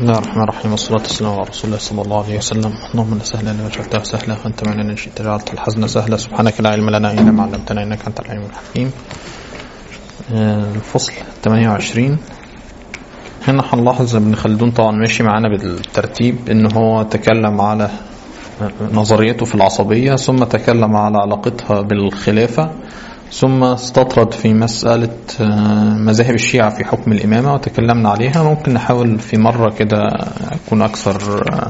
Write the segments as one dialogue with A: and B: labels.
A: الله الرحمن الرحيم والصلاة والسلام على رسول الله صلى الله عليه وسلم اللهم لا سهلا الا جعلته سهلا فانت معنا ان شئت جعلت الحزن سهلا سبحانك لا علم لنا الا ما علمتنا انك انت العليم الحكيم آه، الفصل 28 هنا هنلاحظ ابن خلدون طبعا ماشي معانا بالترتيب ان هو تكلم على نظريته في العصبية ثم تكلم على علاقتها بالخلافة ثم استطرد في مسألة آه، مذاهب الشيعة في حكم الإمامة وتكلمنا عليها ممكن نحاول في مرة كده أكون أكثر آه،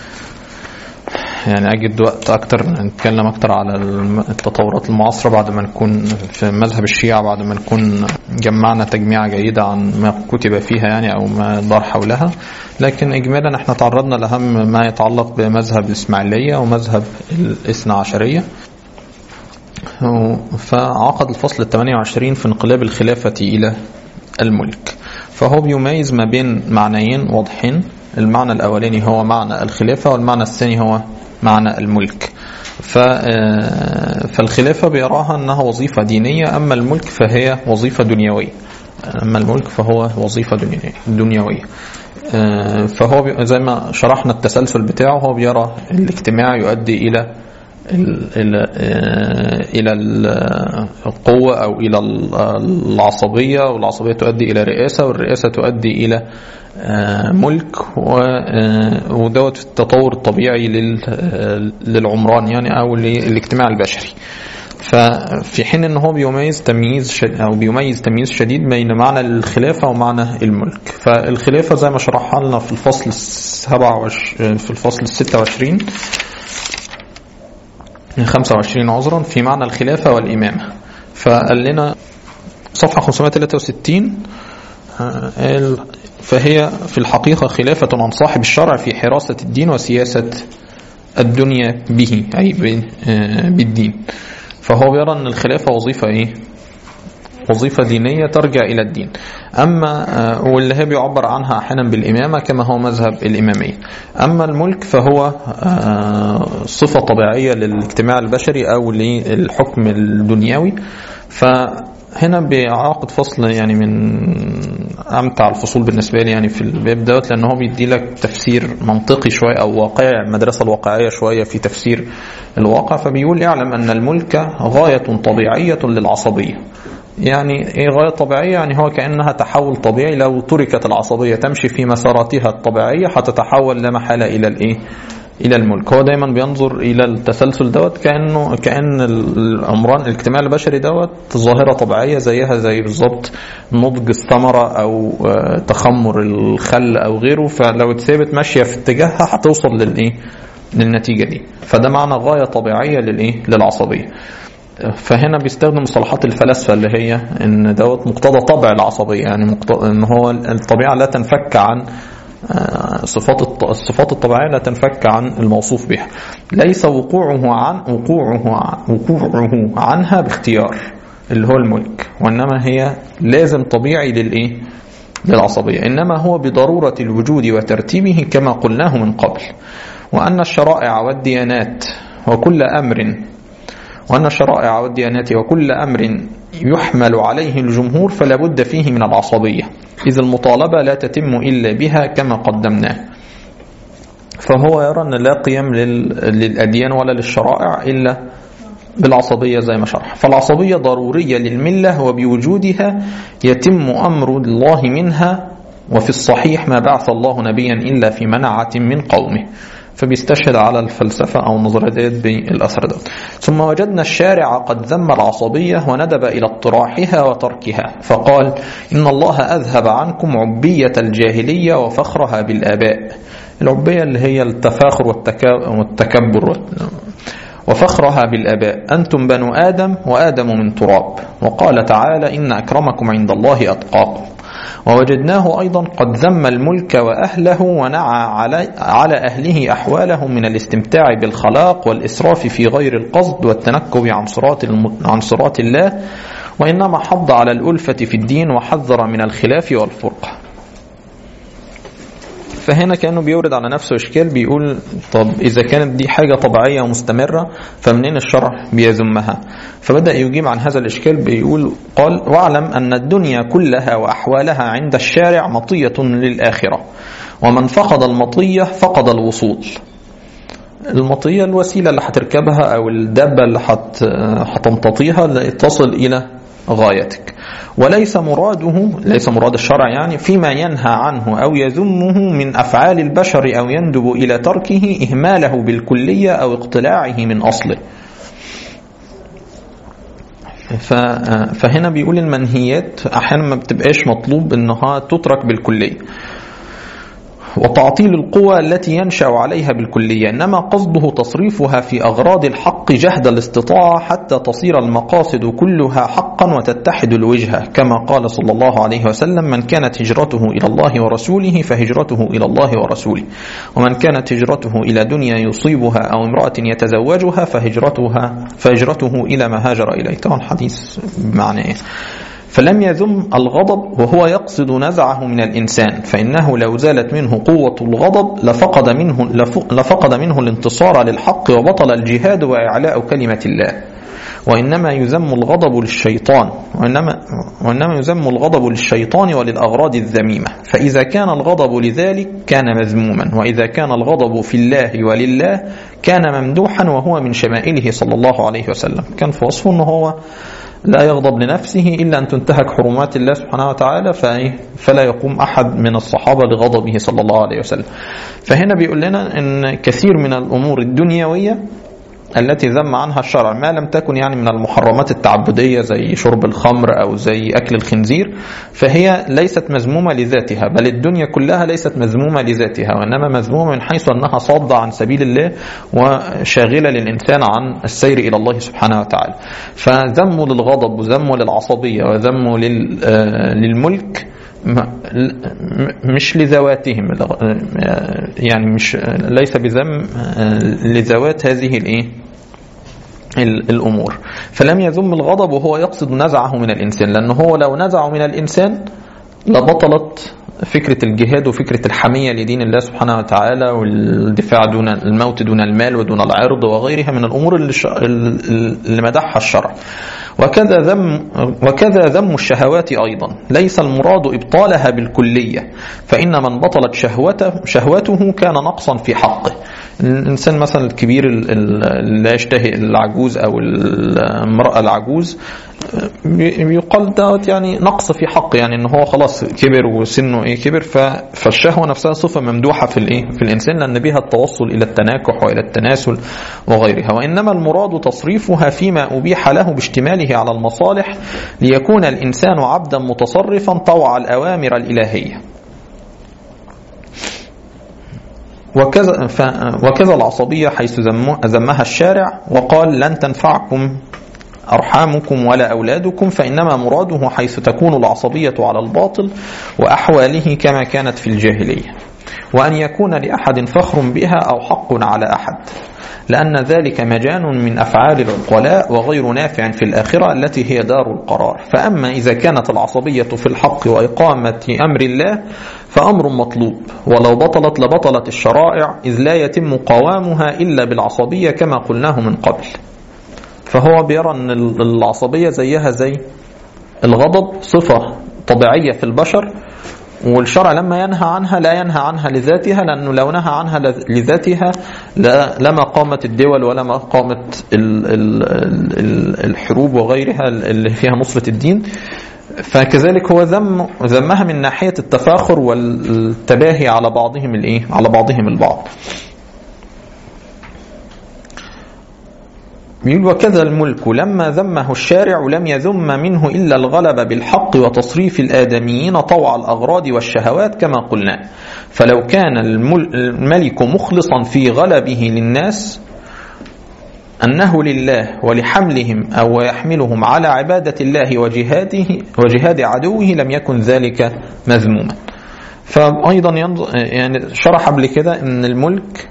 A: يعني أجد وقت أكتر نتكلم أكتر على الم- التطورات المعاصرة بعد ما نكون في مذهب الشيعة بعد ما نكون جمعنا تجميعة جيدة عن ما كتب فيها يعني أو ما دار حولها لكن إجمالا احنا تعرضنا لأهم ما يتعلق بمذهب الإسماعيلية ومذهب الاثنى عشرية فعقد الفصل ال 28 في انقلاب الخلافة إلى الملك فهو بيميز ما بين معنيين واضحين المعنى الأولاني هو معنى الخلافة والمعنى الثاني هو معنى الملك ف- آه، فالخلافة بيراها أنها وظيفة دينية أما الملك فهي وظيفة دنيوية أما الملك فهو وظيفة دنيوية- دنيوية آه، فهو بي- زي ما شرحنا التسلسل بتاعه هو بيرى الاجتماع يؤدي إلى ال- الى آه، الى ال- القوه او الى ال- العصبيه والعصبيه تؤدي الى رئاسه والرئاسه تؤدي الى آه، ملك و- آه، ودوت في التطور الطبيعي لل- آه، للعمران يعني او للاجتماع البشري ففي حين ان هو بيميز تمييز شد او بيميز تمييز شديد بين معنى الخلافه ومعنى الملك فالخلافه زي ما شرحها لنا في الفصل 27 في الفصل 26 25 عذرا في معنى الخلافة والإمامة فقال لنا صفحة 563 آه، قال فهي في الحقيقة خلافة عن صاحب الشرع في حراسة الدين وسياسة الدنيا به أي ب- آه، بالدين فهو بيرى أن الخلافة وظيفة إيه؟ وظيفة دينية ترجع إلى الدين أما آه، واللي هي بيعبر عنها أحيانا بالإمامة كما هو مذهب الإمامية أما الملك فهو آه، صفة طبيعية للاجتماع البشري أو للحكم الدنيوي فهنا بيعاقد فصل يعني من أمتع الفصول بالنسبة لي يعني في الباب دوت لأن هو بيدي لك تفسير منطقي شوية أو واقعي المدرسة الواقعية شوية في تفسير الواقع فبيقول اعلم أن الملك غاية طبيعية للعصبية يعني ايه غاية طبيعية يعني هو كأنها تحول طبيعي لو تركت العصبية تمشي في مساراتها الطبيعية هتتحول لا محالة إلى الإيه إلى الملك هو دايما بينظر إلى التسلسل دوت كأنه كأن العمران الاجتماع البشري دوت ظاهرة طبيعية زيها زي بالظبط نضج الثمرة أو آه، تخمر الخل أو غيره فلو اتثبت ماشية في اتجاهها هتوصل للإيه للنتيجة دي فده معنى غاية طبيعية للإيه للعصبية فهنا بيستخدم مصطلحات الفلاسفه اللي هي ان دوت مقتضى طبع العصبيه يعني مقتضى ان هو الطبيعه لا تنفك عن آه، صفات الط- الصفات الطبيعيه لا تنفك عن الموصوف بها ليس وقوعه عن وقوعه عن وقوعه عنها باختيار اللي هو الملك وانما هي لازم طبيعي للايه للعصبيه انما هو بضروره الوجود وترتيبه كما قلناه من قبل وان الشرائع والديانات وكل امر وأن الشرائع والديانات وكل أمر يحمل عليه الجمهور فلا بد فيه من العصبية إذ المطالبة لا تتم إلا بها كما قدمناه فهو يرى أن لا قيم لل- للأديان ولا للشرائع إلا بالعصبية زي ما شرح فالعصبية ضرورية للملة وبوجودها يتم أمر الله منها وفي الصحيح ما بعث الله نبيا إلا في منعة من قومه فبيستشهد على الفلسفة أو النظرية ديت بالأثر ده ثم وجدنا الشارع قد ذم العصبية وندب إلى اطراحها وتركها فقال إن الله أذهب عنكم عبية الجاهلية وفخرها بالآباء العبية اللي هي التفاخر والتكا- والتكبر وفخرها بالآباء أنتم بنو آدم وآدم من تراب وقال تعالى إن أكرمكم عند الله أتقاكم ووجدناه أيضا قد ذم الملك وأهله ونعى على, على أهله أحوالهم من الاستمتاع بالخلاق والإسراف في غير القصد والتنكب عن صراط, الم... عن صراط الله وإنما حض على الألفة في الدين وحذر من الخلاف والفرقة فهنا كانه بيورد على نفسه اشكال بيقول طب اذا كانت دي حاجه طبيعيه ومستمره فمنين الشرع بيذمها فبدا يجيب عن هذا الاشكال بيقول قال واعلم ان الدنيا كلها واحوالها عند الشارع مطيه للاخره ومن فقد المطية فقد الوصول المطية الوسيلة اللي هتركبها أو الدابة اللي هت- هتمتطيها لتصل إلى غايتك وليس مراده ليس مراد الشرع يعني فيما ينهى عنه أو يذمه من أفعال البشر أو يندب إلى تركه إهماله بالكلية أو اقتلاعه من أصله ف- فهنا بيقول المنهيات أحيانا ما بتبقاش مطلوب إنها تترك بالكلية وتعطيل القوى التي ينشأ عليها بالكلية إنما قصده تصريفها في أغراض الحق جهد الاستطاعة حتى تصير المقاصد كلها حقا وتتحد الوجهة كما قال صلى الله عليه وسلم من كانت هجرته إلى الله ورسوله فهجرته إلى الله ورسوله ومن كانت هجرته إلى دنيا يصيبها أو امرأة يتزوجها فهجرتها فهجرته إلى ما هاجر إليه طبعا حديث بمعنى إيه فلم يذم الغضب وهو يقصد نزعه من الإنسان فإنه لو زالت منه قوة الغضب لفقد منه, لف- لفقد منه الانتصار للحق وبطل الجهاد وإعلاء كلمة الله وإنما يذم الغضب للشيطان وإنما, وإنما يذم الغضب للشيطان وللأغراض الذميمة فإذا كان الغضب لذلك كان مذموما وإذا كان الغضب في الله ولله كان ممدوحا وهو من شمائله صلى الله عليه وسلم كان في وصفه أنه هو لا يغضب لنفسه إلا أن تنتهك حرمات الله سبحانه وتعالى فإيه؟ فلا يقوم أحد من الصحابة لغضبه صلى الله عليه وسلم فهنا بيقول لنا أن كثير من الأمور الدنيوية التي ذم عنها الشرع ما لم تكن يعني من المحرمات التعبدية زي شرب الخمر أو زي أكل الخنزير فهي ليست مذمومة لذاتها بل الدنيا كلها ليست مذمومة لذاتها وإنما مذمومة من حيث أنها صادة عن سبيل الله وشاغلة للإنسان عن السير إلى الله سبحانه وتعالى فذمه للغضب وذمه للعصبية وذمه لل- آه، للملك ما- ل- مش لذواتهم يعني مش ليس بذم لذوات هذه الايه ال- الامور فلم يذم الغضب وهو يقصد نزعه من الانسان لانه هو لو نزعه من الانسان لبطلت فكرة الجهاد وفكرة الحمية لدين الله سبحانه وتعالى والدفاع دون الموت دون المال ودون العرض وغيرها من الأمور اللي, ش... اللي مدحها الشرع وكذا ذم وكذا ذم الشهوات أيضا ليس المراد إبطالها بالكلية فإن من بطلت شهوته, شهوته كان نقصا في حقه الإنسان مثلا الكبير اللي لا يشتهي العجوز أو المرأة العجوز يقال دوت يعني نقص في حق يعني ان هو خلاص كبر وسنه ايه كبر فالشهوه نفسها صفه ممدوحه في الايه في الانسان لان بها التوصل الى التناكح والى التناسل وغيرها وانما المراد تصريفها فيما ابيح له باشتماله على المصالح ليكون الانسان عبدا متصرفا طوع الاوامر الالهيه وكذا ف وكذا العصبيه حيث ذمها الشارع وقال لن تنفعكم أرحامكم ولا أولادكم فإنما مراده حيث تكون العصبية على الباطل وأحواله كما كانت في الجاهلية وأن يكون لأحد فخر بها أو حق على أحد لأن ذلك مجان من أفعال العقلاء وغير نافع في الآخرة التي هي دار القرار فأما إذا كانت العصبية في الحق وإقامة أمر الله فأمر مطلوب ولو بطلت لبطلت الشرائع إذ لا يتم قوامها إلا بالعصبية كما قلناه من قبل فهو بيرى ان العصبية زيها زي الغضب صفة طبيعية في البشر والشرع لما ينهى عنها لا ينهى عنها لذاتها لأنه لو نهى عنها لذاتها لما قامت الدول ولما قامت الحروب وغيرها اللي فيها نصرة الدين فكذلك هو ذم ذمها من ناحية التفاخر والتباهي على بعضهم الايه على بعضهم البعض يقول وكذا الملك لما ذمه الشارع لم يذم منه إلا الغلب بالحق وتصريف الآدميين طوع الأغراض والشهوات كما قلنا فلو كان الملك مخلصا في غلبه للناس أنه لله ولحملهم أو يحملهم على عبادة الله وجهاده وجهاد عدوه لم يكن ذلك مذموما فأيضا يعني شرح قبل كده أن الملك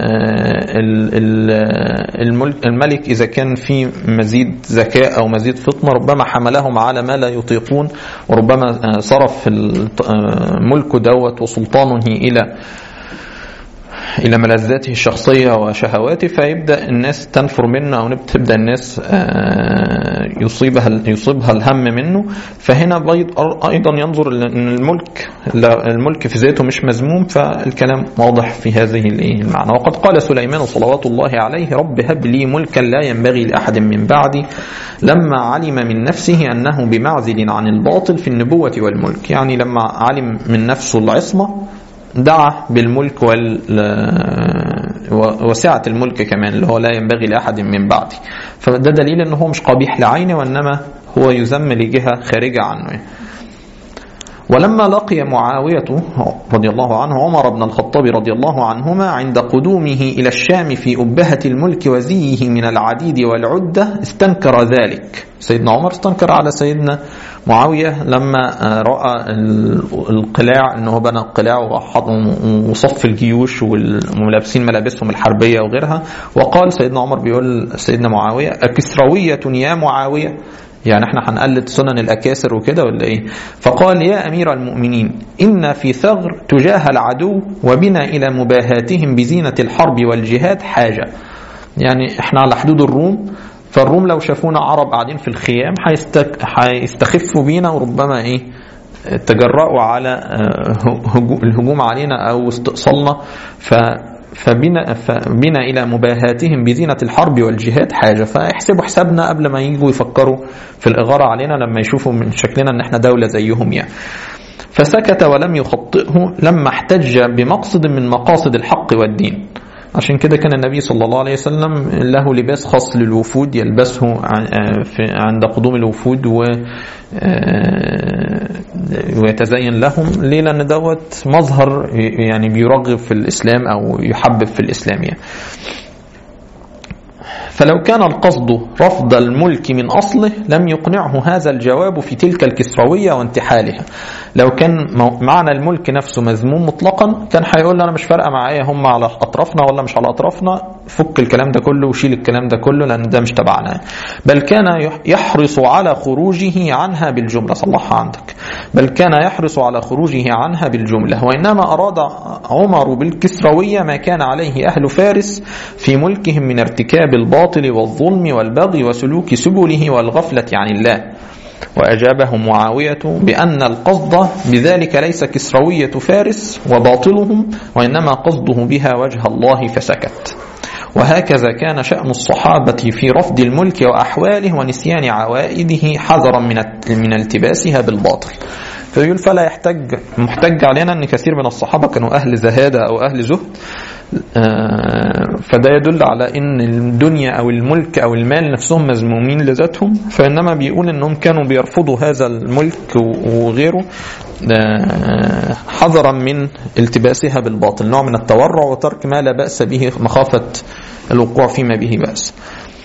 A: الملك الملك إذا كان في مزيد ذكاء أو مزيد فطنة ربما حملهم على ما لا يطيقون وربما صرف ملكه دوت وسلطانه إلى إلى ملذاته الشخصية وشهواته فيبدأ الناس تنفر منه أو تبدأ الناس يصيبها يصيبها الهم منه فهنا أيضا ينظر أن الملك الملك في ذاته مش مذموم فالكلام واضح في هذه المعنى وقد قال سليمان صلوات الله عليه رب هب لي ملكا لا ينبغي لأحد من بعدي لما علم من نفسه أنه بمعزل عن الباطل في النبوة والملك يعني لما علم من نفسه العصمة دعا بالملك وال وسعة الملك كمان اللي هو لا ينبغي لأحد من بعدي فده دليل أنه هو مش قبيح لعينه وإنما هو يذم لجهة خارجة عنه ولما لقي معاوية رضي الله عنه عمر بن الخطاب رضي الله عنهما عند قدومه إلى الشام في أبهة الملك وزيه من العديد والعدة استنكر ذلك سيدنا عمر استنكر على سيدنا معاوية لما رأى القلاع أنه بنى القلاع وصف الجيوش والملابسين ملابسهم الحربية وغيرها وقال سيدنا عمر بيقول سيدنا معاوية أكسروية يا معاوية يعني احنا هنقلد سنن الأكاسر وكده ولا ايه فقال يا أمير المؤمنين إن في ثغر تجاه العدو وبنا إلى مباهاتهم بزينة الحرب والجهاد حاجة يعني احنا على حدود الروم فالروم لو شافونا عرب قاعدين في الخيام هيستخفوا بينا وربما ايه تجرأوا على الهجوم علينا أو استئصالنا ف فبنا, فبنا إلى مباهاتهم بزينة الحرب والجهاد حاجة فيحسبوا حسابنا قبل ما يجوا يفكروا في الإغارة علينا لما يشوفوا من شكلنا أن احنا دولة زيهم يعني فسكت ولم يخطئه لما احتج بمقصد من مقاصد الحق والدين عشان كده كان النبي صلى الله عليه وسلم له لباس خاص للوفود يلبسه عند قدوم الوفود و ويتزين لهم ليه لأن دوت مظهر يعني بيرغب في الإسلام أو يحبب في الإسلام يعني. فلو كان القصد رفض الملك من أصله لم يقنعه هذا الجواب في تلك الكسروية وانتحالها لو كان معنى الملك نفسه مذموم مطلقا كان هيقول أنا مش فارقة معايا هم على أطرافنا ولا مش على أطرافنا فك الكلام ده كله وشيل الكلام ده كله لأن ده مش تبعنا بل كان يحرص على خروجه عنها بالجملة صلحها عندك بل كان يحرص على خروجه عنها بالجملة وإنما أراد عمر بالكسروية ما كان عليه أهل فارس في ملكهم من ارتكاب الباطل والظلم والبغي وسلوك سبله والغفلة عن الله وأجابه معاوية بأن القصد بذلك ليس كسروية فارس وباطلهم وإنما قصده بها وجه الله فسكت وهكذا كان شأن الصحابة في رفض الملك وأحواله ونسيان عوائده حذرا من من التباسها بالباطل فيقول فلا يحتج محتج علينا أن كثير من الصحابة كانوا أهل زهادة أو أهل زهد فده يدل على ان الدنيا او الملك او المال نفسهم مذمومين لذاتهم فانما بيقول انهم كانوا بيرفضوا هذا الملك وغيره حذرا من التباسها بالباطل نوع من التورع وترك ما لا باس به مخافه الوقوع فيما به باس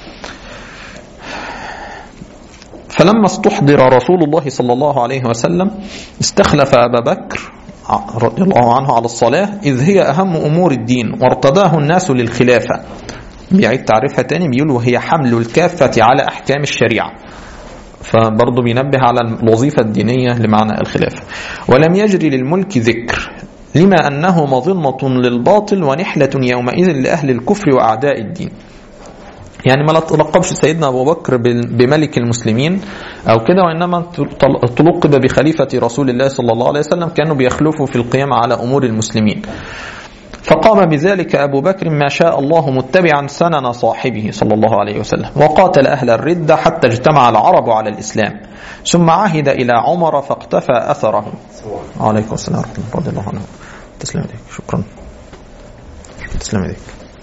A: فلما استحضر رسول الله صلى الله عليه وسلم استخلف ابا بكر رضي الله عنه على الصلاة إذ هي أهم أمور الدين وارتضاه الناس للخلافة بيعيد تعريفها تاني بيقول وهي حمل الكافة على أحكام الشريعة فبرضه بينبه على الوظيفة الدينية لمعنى الخلافة ولم يجري للملك ذكر لما أنه مظنة للباطل ونحلة يومئذ لأهل الكفر وأعداء الدين يعني ما تلقبش سيدنا أبو بكر بملك المسلمين أو كده وإنما تلقب بخليفة رسول الله صلى الله عليه وسلم كانوا بيخلفوا في القيام على أمور المسلمين فقام بذلك أبو بكر ما شاء الله متبعا سنن صاحبه صلى الله عليه وسلم وقاتل أهل الردة حتى اجتمع العرب على الإسلام ثم عهد إلى عمر فاقتفى أثره عليكم السلام ورحمة الله رضي الله عنه تسلم عليك شكرا تسلم عليك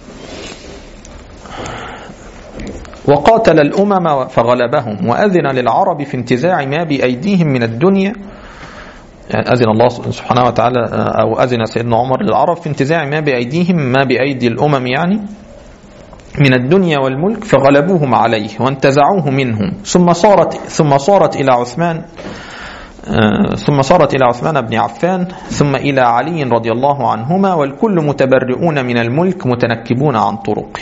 A: وقاتل الأمم فغلبهم وأذن للعرب في انتزاع ما بأيديهم من الدنيا يعني أذن الله سبحانه وتعالى أو أذن سيدنا عمر للعرب في انتزاع ما بأيديهم ما بأيدي الأمم يعني من الدنيا والملك فغلبوهم عليه وانتزعوه منهم ثم صارت ثم صارت إلى عثمان ثم صارت إلى عثمان بن عفان ثم إلى علي رضي الله عنهما والكل متبرئون من الملك متنكبون عن طرقه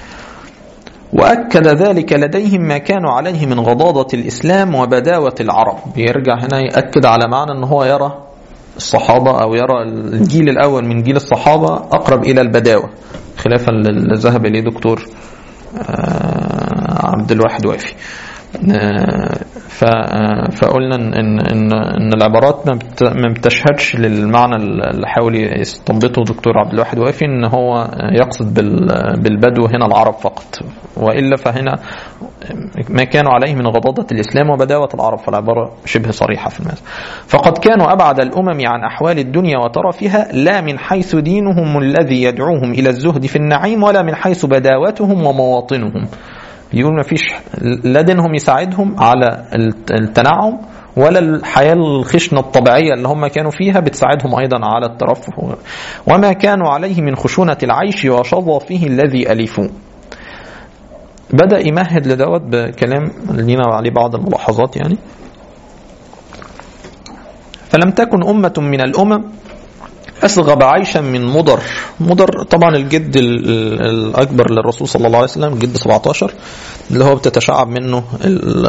A: وأكد ذلك لديهم ما كانوا عليه من غضاضة الإسلام وبداوة العرب بيرجع هنا يأكد على معنى أنه هو يرى الصحابة أو يرى الجيل الأول من جيل الصحابة أقرب إلى البداوة خلافا للي ذهب إليه دكتور آه، عبد الواحد وافي آه، ف- آه، فقلنا ان ان ان ان العبارات ما بت- ما بتشهدش للمعنى اللي حاول يستنبطه دكتور عبد الواحد وافي ان هو يقصد بال- بالبدو هنا العرب فقط والا فهنا ما كانوا عليه من غضاضة الإسلام وبداوة العرب فالعبارة شبه صريحة في المثل فقد كانوا أبعد الأمم عن أحوال الدنيا وترفها لا من حيث دينهم الذي يدعوهم إلى الزهد في النعيم ولا من حيث بداوتهم ومواطنهم يقول ما فيش لا دينهم يساعدهم على التنعم ولا الحياة الخشنة الطبيعية اللي هم كانوا فيها بتساعدهم أيضا على الترفه وما كانوا عليه من خشونة العيش وشظفه الذي ألفوه بدأ يمهد لدوت بكلام لينا عليه بعض الملاحظات يعني فلم تكن أمة من الأمم أسغب عيشا من مضر مضر طبعا الجد ال- ال- الأكبر للرسول صلى الله عليه وسلم الجد 17 اللي هو بتتشعب منه ال-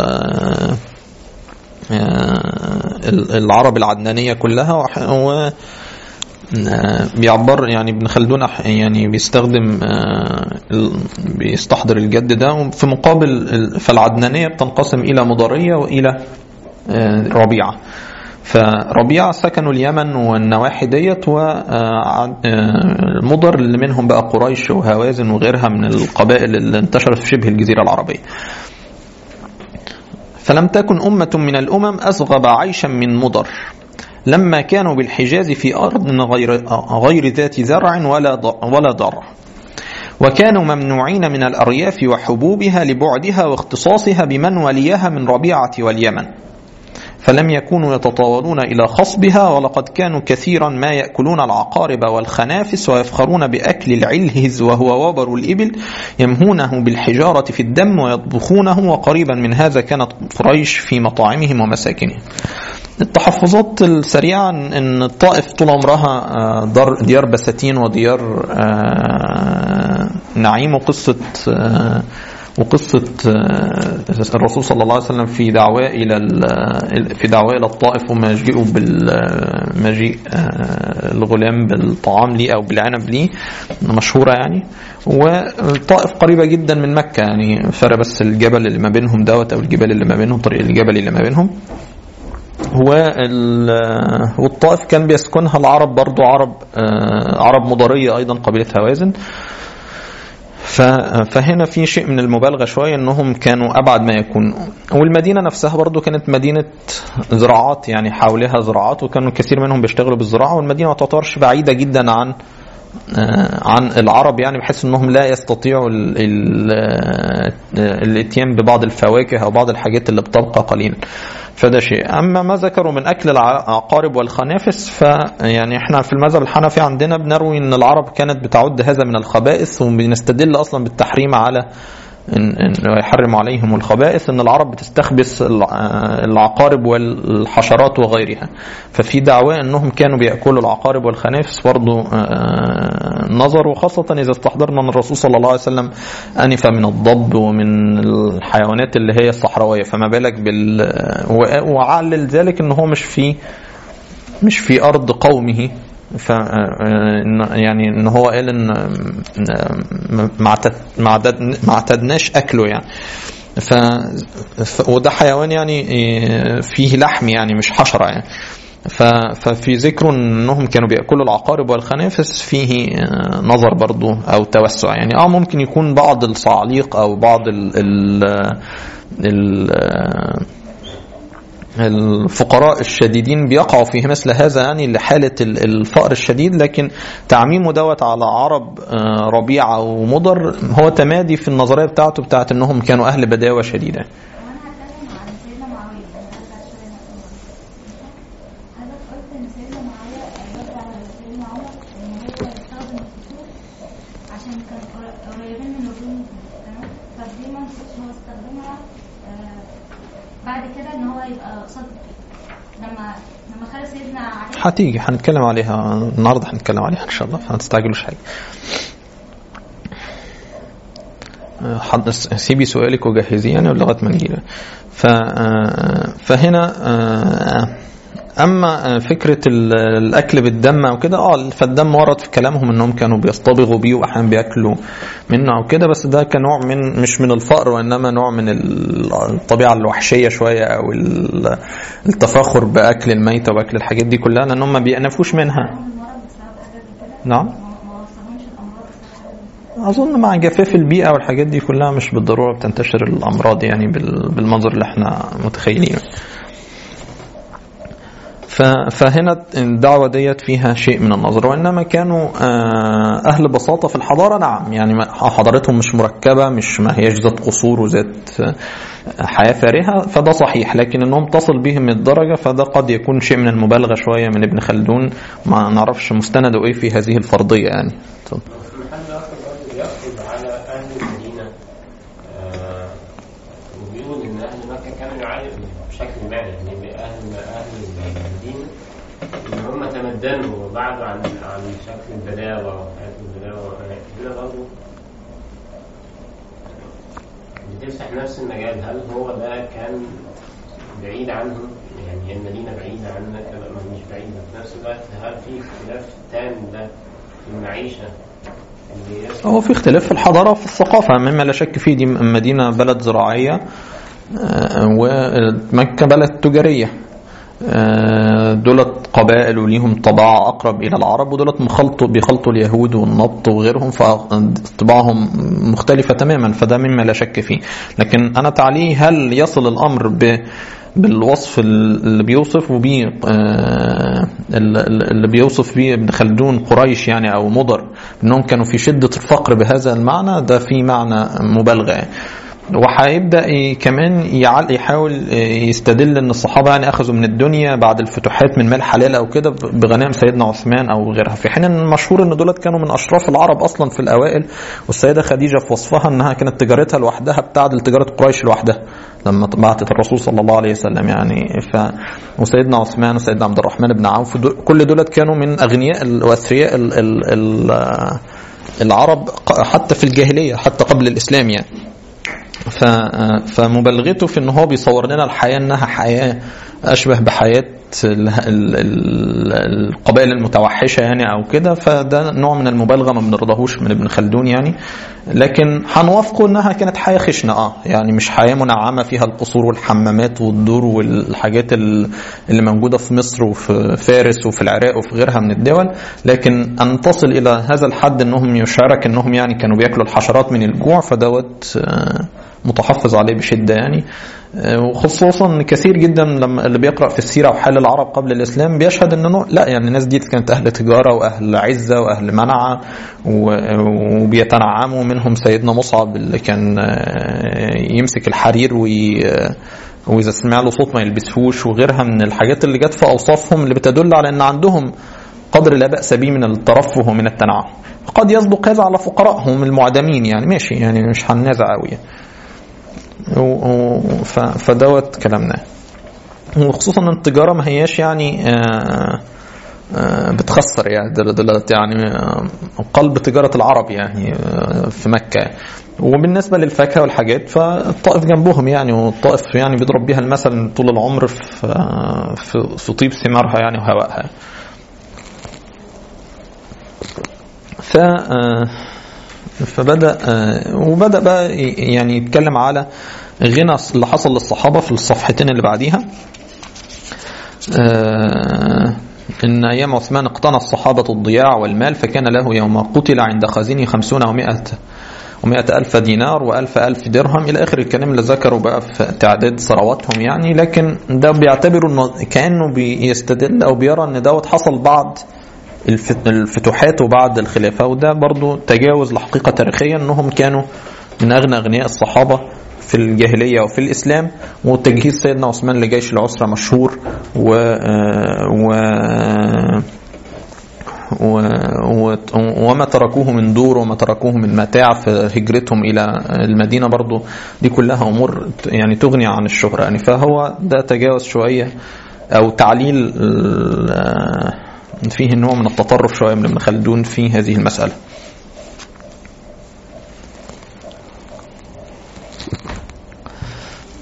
A: آه، ال- العرب العدنانية كلها وح- و آه، بيعبر يعني ابن خلدون أح- يعني بيستخدم آه، ال- بيستحضر الجد ده وفي مقابل ال- فالعدنانية بتنقسم إلى مضرية وإلى آه، ربيعة فربيعة سكنوا اليمن والنواحي ديت ومضر اللي منهم بقى قريش وهوازن وغيرها من القبائل اللي انتشرت في شبه الجزيرة العربية فلم تكن أمة من الأمم أصغب عيشا من مضر لما كانوا بالحجاز في أرض غير, غير ذات زرع ولا ض- ولا ضرع وكانوا ممنوعين من الأرياف وحبوبها لبعدها واختصاصها بمن وليها من ربيعة واليمن فلم يكونوا يتطاولون إلى خصبها ولقد كانوا كثيرا ما يأكلون العقارب والخنافس ويفخرون بأكل العلهز وهو وبر الإبل يمهونه بالحجارة في الدم ويطبخونه وقريبا من هذا كانت قريش في مطاعمهم ومساكنهم التحفظات السريعة إن- ان الطائف طول عمرها آه، دار ديار بساتين وديار آه، نعيم وقصة آه، وقصة آه، الرسول صلى الله عليه وسلم في دعواه إلى ال- في دعواه إلى الطائف ومجيئه بالمجيء الغلام بالطعام ليه أو بالعنب ليه مشهورة يعني والطائف قريبة جدا من مكة يعني فرق بس الجبل اللي ما بينهم دوت أو الجبال اللي ما بينهم طريق الجبل اللي ما بينهم وال- والطائف كان بيسكنها العرب برضو عرب آه، عرب مضرية أيضا قبيلة هوازن ف- فهنا في شيء من المبالغة شوية أنهم كانوا أبعد ما يكون والمدينة نفسها برضو كانت مدينة زراعات يعني حواليها زراعات وكانوا كثير منهم بيشتغلوا بالزراعة والمدينة ما تعتبرش بعيدة جدا عن آه، عن العرب يعني بحيث انهم لا يستطيعوا ال- ال- آه، الاتيان ببعض الفواكه او بعض الحاجات اللي بتبقى قليلا فده شيء اما ما ذكروا من اكل العقارب والخنافس فيعني احنا في المذهب الحنفي عندنا بنروي ان العرب كانت بتعد هذا من الخبائث وبنستدل اصلا بالتحريم على إن إن يحرم عليهم الخبائث ان العرب بتستخبث الع- العقارب والحشرات وغيرها ففي دعوى انهم كانوا بياكلوا العقارب والخنافس برضه آه، نظروا خاصه اذا استحضرنا ان الرسول صلى الله عليه وسلم انف من الضب ومن الحيوانات اللي هي الصحراويه فما بالك بال و- وعلل ذلك ان هو مش في مش في ارض قومه ف إن- يعني ان هو قال ان ما اعتد- ما اعتد- ما اعتدناش اكله يعني ف... ف... وده حيوان يعني إيه، فيه لحم يعني مش حشره يعني ف... ففي ذكر انهم كانوا بياكلوا العقارب والخنافس فيه آه، نظر برضو او توسع يعني اه ممكن يكون بعض الصعاليق او بعض ال ال ال الفقراء الشديدين بيقعوا في مثل هذا يعني لحالة ال- الفقر الشديد لكن تعميمه دوت على عرب آه، ربيعة ومضر هو تمادي في النظرية بتاعته بتاعت انهم كانوا اهل بداوة شديدة
B: وانا هتكلم عن سيدنا معاويه انا هرجع شويه نقطة معاوية. حضرتك قلت ان سيدنا معاويه رد على سيدنا عمر ان هو يستخدم الخطوط عشان كان قر- قريبين من وجود تمام طب ليه ما نسيتش هو استخدمها آه، بعد كده ان هو يبقى قصاد لما لما خلى سيدنا علي
A: هتيجي هنتكلم عليها النهارده هنتكلم عليها ان شاء الله فما تستعجلوش حاجه آه، حد- سيبي سؤالك وجهزيه يعني لغايه ما نجي له. ف آه، فهنا آه، اما آه، فكره ال- الاكل بالدم او كده اه فالدم ورد في كلامهم انهم كانوا بيصطبغوا بيه واحيانا بياكلوا منه او كده بس ده كنوع من مش من الفقر وانما نوع من ال- الطبيعه الوحشيه شويه او ال- التفاخر باكل الميته واكل الحاجات دي كلها لان هم ما بيأنفوش منها
B: المرض بسبب حاجه زي كده
A: نعم
B: ما ما وصلهمش الامراض بسبب حاجه زي كده
A: اظن مع جفاف البيئه والحاجات دي كلها مش بالضروره بتنتشر الامراض يعني بال- بالمنظر اللي احنا متخيلينه ف- فهنا الدعوة ديت فيها شيء من النظر وإنما كانوا آه، أهل بساطة في الحضارة نعم يعني ما- حضارتهم مش مركبة مش ما هيش ذات قصور وذات آه، حياة فارهة فده صحيح لكن إنهم تصل بهم الدرجة فده قد يكون شيء من المبالغة شوية من ابن خلدون ما نعرفش مستنده إيه في هذه الفرضية يعني اتفضل.
C: محل آخر برضه بيأخذ على أهل المدينة آه، وبيقول إن أهل مكة كانوا يعانوا بشكل ما يعني بأهل أهل المدينة إن هم تمدنوا وبعدوا عن عن شكل البداوة وحياة البداوة هنا برضه بتفتح نفس المجال هل هو ده كان بعيد عنهم يعني هي المدينة بعيدة عننا كده ما مش بعيدة في نفس الوقت هل في اختلاف تام ده في المعيشة اللي يصل
A: هو في اختلاف في الحضارة وفي الثقافة مما لا شك فيه دي مدينة بلد زراعية آه، ومكة بلد تجارية آه، دولت قبائل وليهم طباع أقرب إلى العرب ودولت مخلطوا بيخلطوا اليهود والنبط وغيرهم فطباعهم مختلفة تماما فده مما لا شك فيه لكن أنا تعليق هل يصل الأمر ب بالوصف اللي بيوصف بيه آه، اللي بيوصف بيه ابن خلدون قريش يعني او مضر انهم كانوا في شده الفقر بهذا المعنى ده في معنى مبالغه يعني. وهيبدا ي- كمان يعل- يحاول يستدل ان الصحابه يعني اخذوا من الدنيا بعد الفتوحات من مال حلال او كده بغنائم سيدنا عثمان او غيرها في حين ان المشهور ان دولت كانوا من اشراف العرب اصلا في الاوائل والسيده خديجه في وصفها انها كانت تجارتها لوحدها بتعدل تجاره قريش لوحدها لما بعثت الرسول صلى الله عليه وسلم يعني ف وسيدنا عثمان وسيدنا عبد الرحمن بن عوف دول- كل دولت كانوا من اغنياء ال- واثرياء ال- ال- ال- العرب حتى في الجاهليه حتى قبل الاسلام يعني ف- فمبالغته في ان هو بيصور لنا الحياه انها حياه اشبه بحياه ال- ال- ال- القبائل المتوحشه يعني او كده فده نوع من المبالغه ما بنرضاهوش من ابن خلدون يعني لكن هنوافقه انها كانت حياه خشنه اه يعني مش حياه منعمه فيها القصور والحمامات والدور والحاجات ال- اللي موجوده في مصر وفي فارس وفي العراق وفي غيرها من الدول لكن ان تصل الى هذا الحد انهم يشارك انهم يعني كانوا بياكلوا الحشرات من الجوع فدوت آه، متحفظ عليه بشده يعني آه، وخصوصا ان كثير جدا لما اللي بيقرا في السيره وحال العرب قبل الاسلام بيشهد انه لا يعني الناس دي كانت اهل تجاره واهل عزه واهل منعه و- وبيتنعموا منهم سيدنا مصعب اللي كان آه، يمسك الحرير وي واذا سمع له صوت ما يلبسهوش وغيرها من الحاجات اللي جت في اوصافهم اللي بتدل على ان عندهم قدر لا باس به من الترفه ومن التنعم قد يصدق هذا على فقرائهم المعدمين يعني ماشي يعني مش هننازع قوي يعني. و- و- ف- فدوت كلامنا وخصوصا ان التجاره ما هياش يعني آه، آه، بتخسر يعني دل- دلوقتي يعني آه، قلب تجاره العرب يعني آه، في مكه وبالنسبه للفاكهه والحاجات فالطائف جنبهم يعني والطائف يعني بيضرب بيها المثل طول العمر في آه، في في طيب ثمارها يعني وهوائها ف آه، فبدا آه، وبدا بقى ي- يعني يتكلم على غنى اللي حصل للصحابه في الصفحتين اللي بعديها آه، إن أيام عثمان اقتنى الصحابة الضياع والمال فكان له يوم قتل عند خزينه خمسون ومائة ومائة ألف دينار وألف ألف درهم إلى آخر الكلام اللي ذكروا بقى في تعداد ثرواتهم يعني لكن ده بيعتبروا إنه كأنه بيستدل أو بيرى إن دوت حصل بعد الفت- الفتوحات وبعد الخلافة وده برضو تجاوز لحقيقة تاريخية أنهم كانوا من أغنى أغنياء الصحابة في الجاهلية وفي الإسلام وتجهيز سيدنا عثمان لجيش العسرة مشهور و, و و... و... وما تركوه من دور وما تركوه من متاع في هجرتهم الى المدينه برضو دي كلها امور يعني تغني عن الشهره يعني فهو ده تجاوز شويه او تعليل آه، فيه نوع من التطرف شويه من ابن خلدون في هذه المساله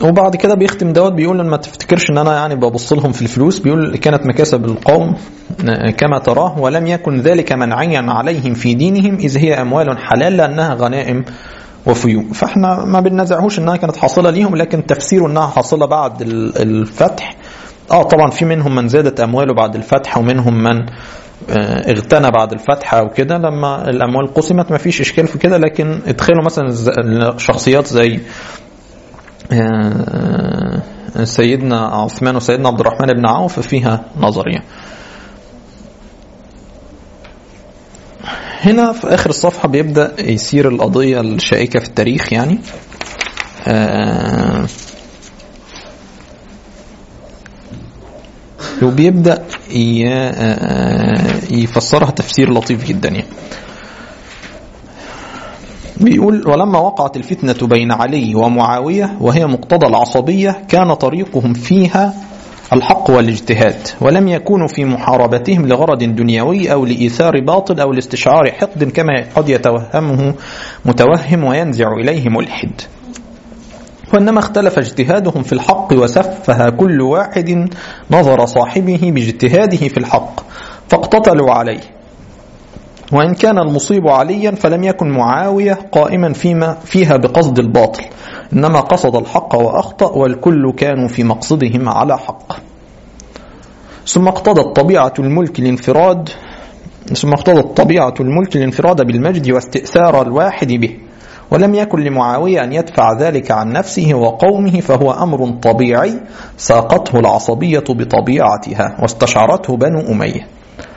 A: وبعد كده بيختم دوت بيقول ما تفتكرش ان انا يعني ببص لهم في الفلوس بيقول كانت مكاسب القوم كما تراه ولم يكن ذلك منعيا عليهم في دينهم اذ هي اموال حلال لانها غنائم وفيوم فاحنا ما بننازعهوش انها كانت حاصله ليهم لكن تفسيره انها حاصله بعد ال- الفتح اه طبعا في منهم من زادت امواله بعد الفتح ومنهم من آه، اغتنى بعد الفتح او كده لما الاموال قسمت ما فيش اشكال في كده لكن ادخلوا مثلا ز- شخصيات زي آه، سيدنا عثمان وسيدنا عبد الرحمن بن عوف فيها نظريه هنا في آخر الصفحة بيبدأ يسير القضية الشائكة في التاريخ يعني آه، وبيبدأ ي- آه، يفسرها تفسير لطيف جدا يعني بيقول ولما وقعت الفتنة بين علي ومعاوية وهي مقتضى العصبية كان طريقهم فيها الحق والاجتهاد ولم يكونوا في محاربتهم لغرض دنيوي أو لإيثار باطل أو لاستشعار حقد كما قد يتوهمه متوهم وينزع إليه ملحد وإنما اختلف اجتهادهم في الحق وسفه كل واحد نظر صاحبه باجتهاده في الحق فاقتتلوا عليه وإن كان المصيب عليا فلم يكن معاوية قائما فيما فيها بقصد الباطل إنما قصد الحق وأخطأ والكل كانوا في مقصدهم على حق ثم اقتضت طبيعة الملك الانفراد ثم اقتضت طبيعة الملك الانفراد بالمجد واستئثار الواحد به ولم يكن لمعاوية أن يدفع ذلك عن نفسه وقومه فهو أمر طبيعي ساقته العصبية بطبيعتها واستشعرته بنو أمية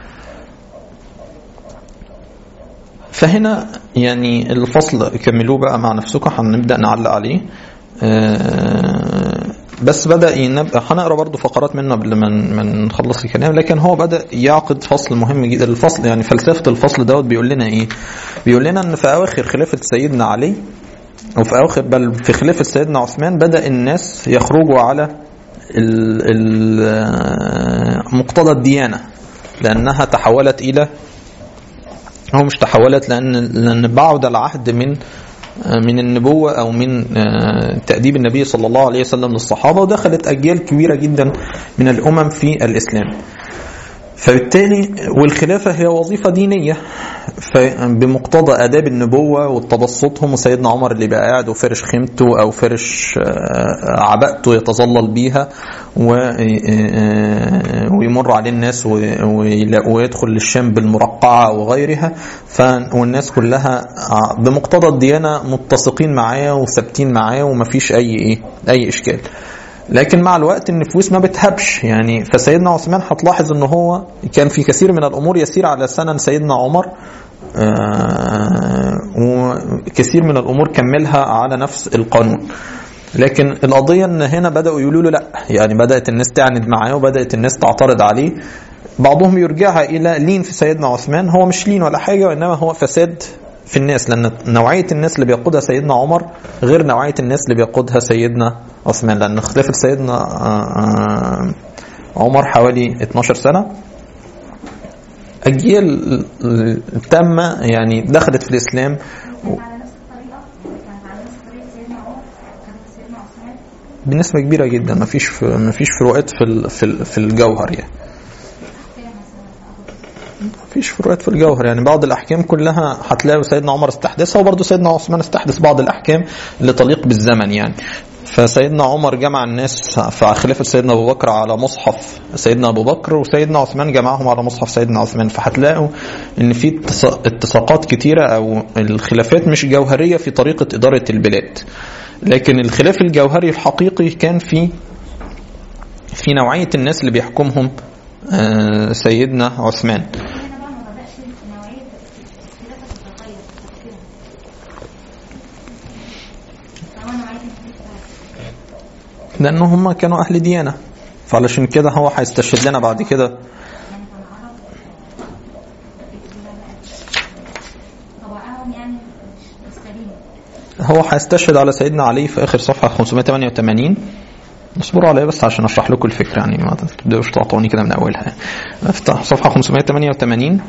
A: فهنا يعني الفصل كملوه بقى مع نفسكم هنبدأ نعلق عليه آه، بس بدأ ينبقى هنقرا برضو فقرات منه قبل ما ما نخلص الكلام لكن هو بدأ يعقد فصل مهم جدا الفصل يعني فلسفة الفصل دوت بيقول لنا ايه بيقول لنا ان في اواخر خلافة سيدنا علي وفي اواخر بل في خلافة سيدنا عثمان بدأ الناس يخرجوا على ال- ال- مقتضى الديانة لأنها تحولت إلى هو مش تحولت لأن لأن بعد العهد من من النبوة أو من آه، تأديب النبي صلى الله عليه وسلم للصحابة ودخلت أجيال كبيرة جدا من الأمم في الإسلام فبالتالي والخلافة هي وظيفة دينية بمقتضى آداب النبوة وتبسطهم وسيدنا عمر اللي بقى قاعد وفرش خيمته أو فرش آه، عباءته يتظلل بيها و- آه، ويمر عليه الناس و- ويلا- ويدخل للشام بالمرقعة وغيرها ف- والناس كلها آه، بمقتضى الديانة متسقين معاه وثابتين معاه ومفيش أي إيه أي إشكال لكن مع الوقت النفوس ما بتهبش يعني فسيدنا عثمان هتلاحظ ان هو كان في كثير من الامور يسير على سنن سيدنا عمر آه، وكثير من الامور كملها على نفس القانون لكن القضيه ان هنا بداوا يقولوا له لا يعني بدات الناس تعند معاه وبدات الناس تعترض عليه بعضهم يرجعها الى لين في سيدنا عثمان هو مش لين ولا حاجه وانما هو فساد في الناس لان نوعيه الناس اللي بيقودها سيدنا عمر غير نوعيه الناس اللي بيقودها سيدنا عثمان لان خلافه سيدنا آه، آه، عمر حوالي 12 سنه اجيال تامه يعني دخلت في الاسلام
B: كانت على نفس الطريقة كانت على نفس طريقة سيدنا عمر كانت سيدنا عثمان
A: بنسبه كبيره جدا ما فيش ما فيش فروقات في ال- في ال- في الجوهر يعني
B: فيها مثلا
A: مفيش فروقات في الجوهر يعني بعض الاحكام كلها هتلاقي سيدنا عمر استحدثها وبرضه سيدنا عثمان استحدث بعض الاحكام اللي تليق بالزمن يعني فسيدنا عمر جمع الناس في خلافه سيدنا ابو بكر على مصحف سيدنا ابو بكر وسيدنا عثمان جمعهم على مصحف سيدنا عثمان فهتلاقوا ان في اتس- اتساقات كتيره او الخلافات مش جوهريه في طريقه اداره البلاد لكن الخلاف الجوهري الحقيقي كان في في نوعيه الناس اللي بيحكمهم آه، سيدنا عثمان
B: هنا بقى ما بدأش نوعية الخلافة تتغير في تفكيرهم فهو نوعية الخلافة
A: لأن هم كانوا أهل ديانة فعلشان كده هو هيستشهد لنا بعد كده
B: يعني كان عرب طبعهم يعني مش سليم
A: هو هيستشهد على سيدنا علي في آخر صفحة 588 اصبروا عليا بس عشان اشرح لكم الفكره يعني ما تبداوش تقطعوني كده من اولها افتح صفحه 588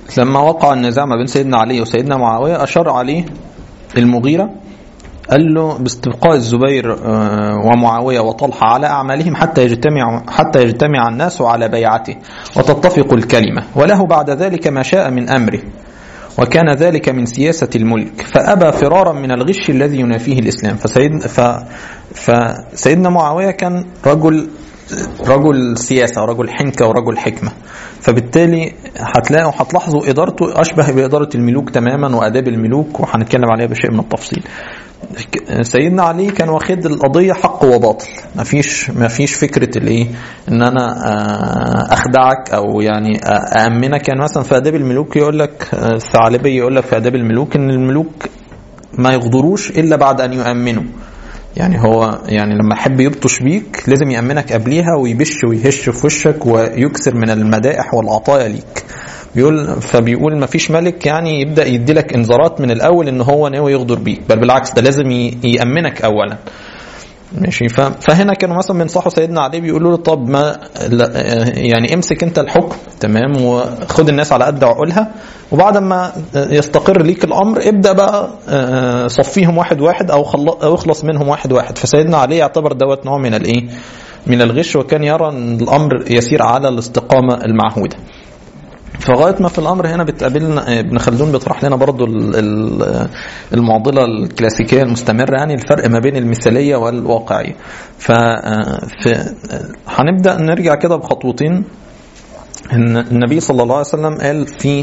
A: لما وقع النزاع ما بين سيدنا علي وسيدنا معاوية أشار عليه المغيرة قال له باستبقاء الزبير آه، ومعاوية وطلحة على أعمالهم حتى يجتمع حتى يجتمع الناس على بيعته وتتفق الكلمة وله بعد ذلك ما شاء من أمره وكان ذلك من سياسة الملك فأبى فرارا من الغش الذي ينافيه الإسلام فسيد ف فسيدنا معاوية كان رجل رجل سياسة ورجل حنكة ورجل حكمة فبالتالي هتلاقوا هتلاحظوا إدارته أشبه بإدارة الملوك تماما وآداب الملوك وهنتكلم عليها بشيء من التفصيل سيدنا علي كان واخد القضيه حق وباطل ما فيش ما فيش فكره الايه ان انا آه، اخدعك او يعني آه، اامنك يعني مثلا في اداب الملوك يقول لك آه، الثعلبي يقول لك في اداب الملوك ان الملوك ما يغدروش الا بعد ان يؤمنوا يعني هو يعني لما يحب يبطش بيك لازم يأمنك قبليها ويبش ويهش في وشك ويكثر من المدائح والعطايا ليك بيقول فبيقول ما فيش ملك يعني يبدا يدي لك انذارات من الاول ان هو ناوي يغدر بيك بل بالعكس ده لازم ي- يامنك اولا ماشي ف- فهنا كانوا مثلا بينصحوا سيدنا علي بيقولوا له طب ما لا يعني امسك انت الحكم تمام وخد الناس على قد عقولها وبعد ما يستقر ليك الامر ابدا بقى آه، صفيهم واحد واحد او خل- او اخلص منهم واحد واحد فسيدنا علي يعتبر دوت نوع من الايه من الغش وكان يرى ان الامر يسير على الاستقامه المعهوده فغايه ما في الامر هنا بتقابلنا ابن خلدون بيطرح لنا برضو ال- ال- المعضله الكلاسيكيه المستمره يعني الفرق ما بين المثاليه والواقعيه ف في- هنبدا نرجع كده بخطوتين ان النبي صلى الله عليه وسلم قال في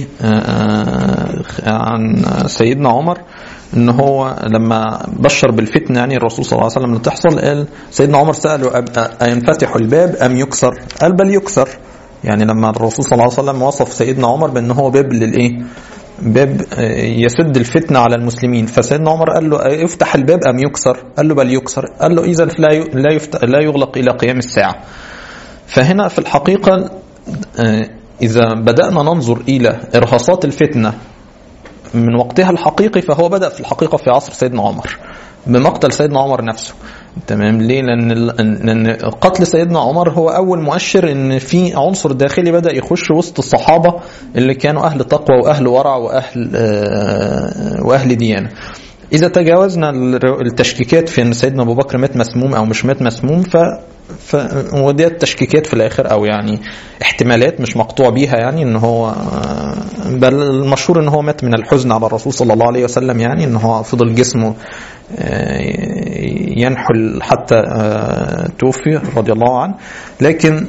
A: عن سيدنا عمر ان هو لما بشر بالفتنه يعني الرسول صلى الله عليه وسلم اللي تحصل قال سيدنا عمر ساله أب- اينفتح الباب ام يكسر؟ قال بل يكسر يعني لما الرسول صلى الله عليه وسلم وصف سيدنا عمر بان هو باب للايه؟ باب آه، يسد الفتنه على المسلمين فسيدنا عمر قال له آه، افتح الباب ام يكسر؟ قال له بل يكسر قال له اذا لا ي- لا يفت- لا يغلق الى قيام الساعه فهنا في الحقيقه آه، اذا بدانا ننظر الى ارهاصات الفتنه من وقتها الحقيقي فهو بدأ في الحقيقة في عصر سيدنا عمر بمقتل سيدنا عمر نفسه تمام ليه لأن لأن قتل سيدنا عمر هو أول مؤشر إن في عنصر داخلي بدأ يخش وسط الصحابة اللي كانوا أهل تقوى وأهل ورع وأهل آه، وأهل ديانة إذا تجاوزنا التشكيكات في إن سيدنا أبو بكر مات مسموم أو مش مات مسموم ف ف ودي التشكيكات في الاخر او يعني احتمالات مش مقطوع بيها يعني ان هو بل المشهور ان هو مات من الحزن على الرسول صلى الله عليه وسلم يعني ان هو فضل جسمه آه، ينحل حتى آه، توفي رضي الله عنه لكن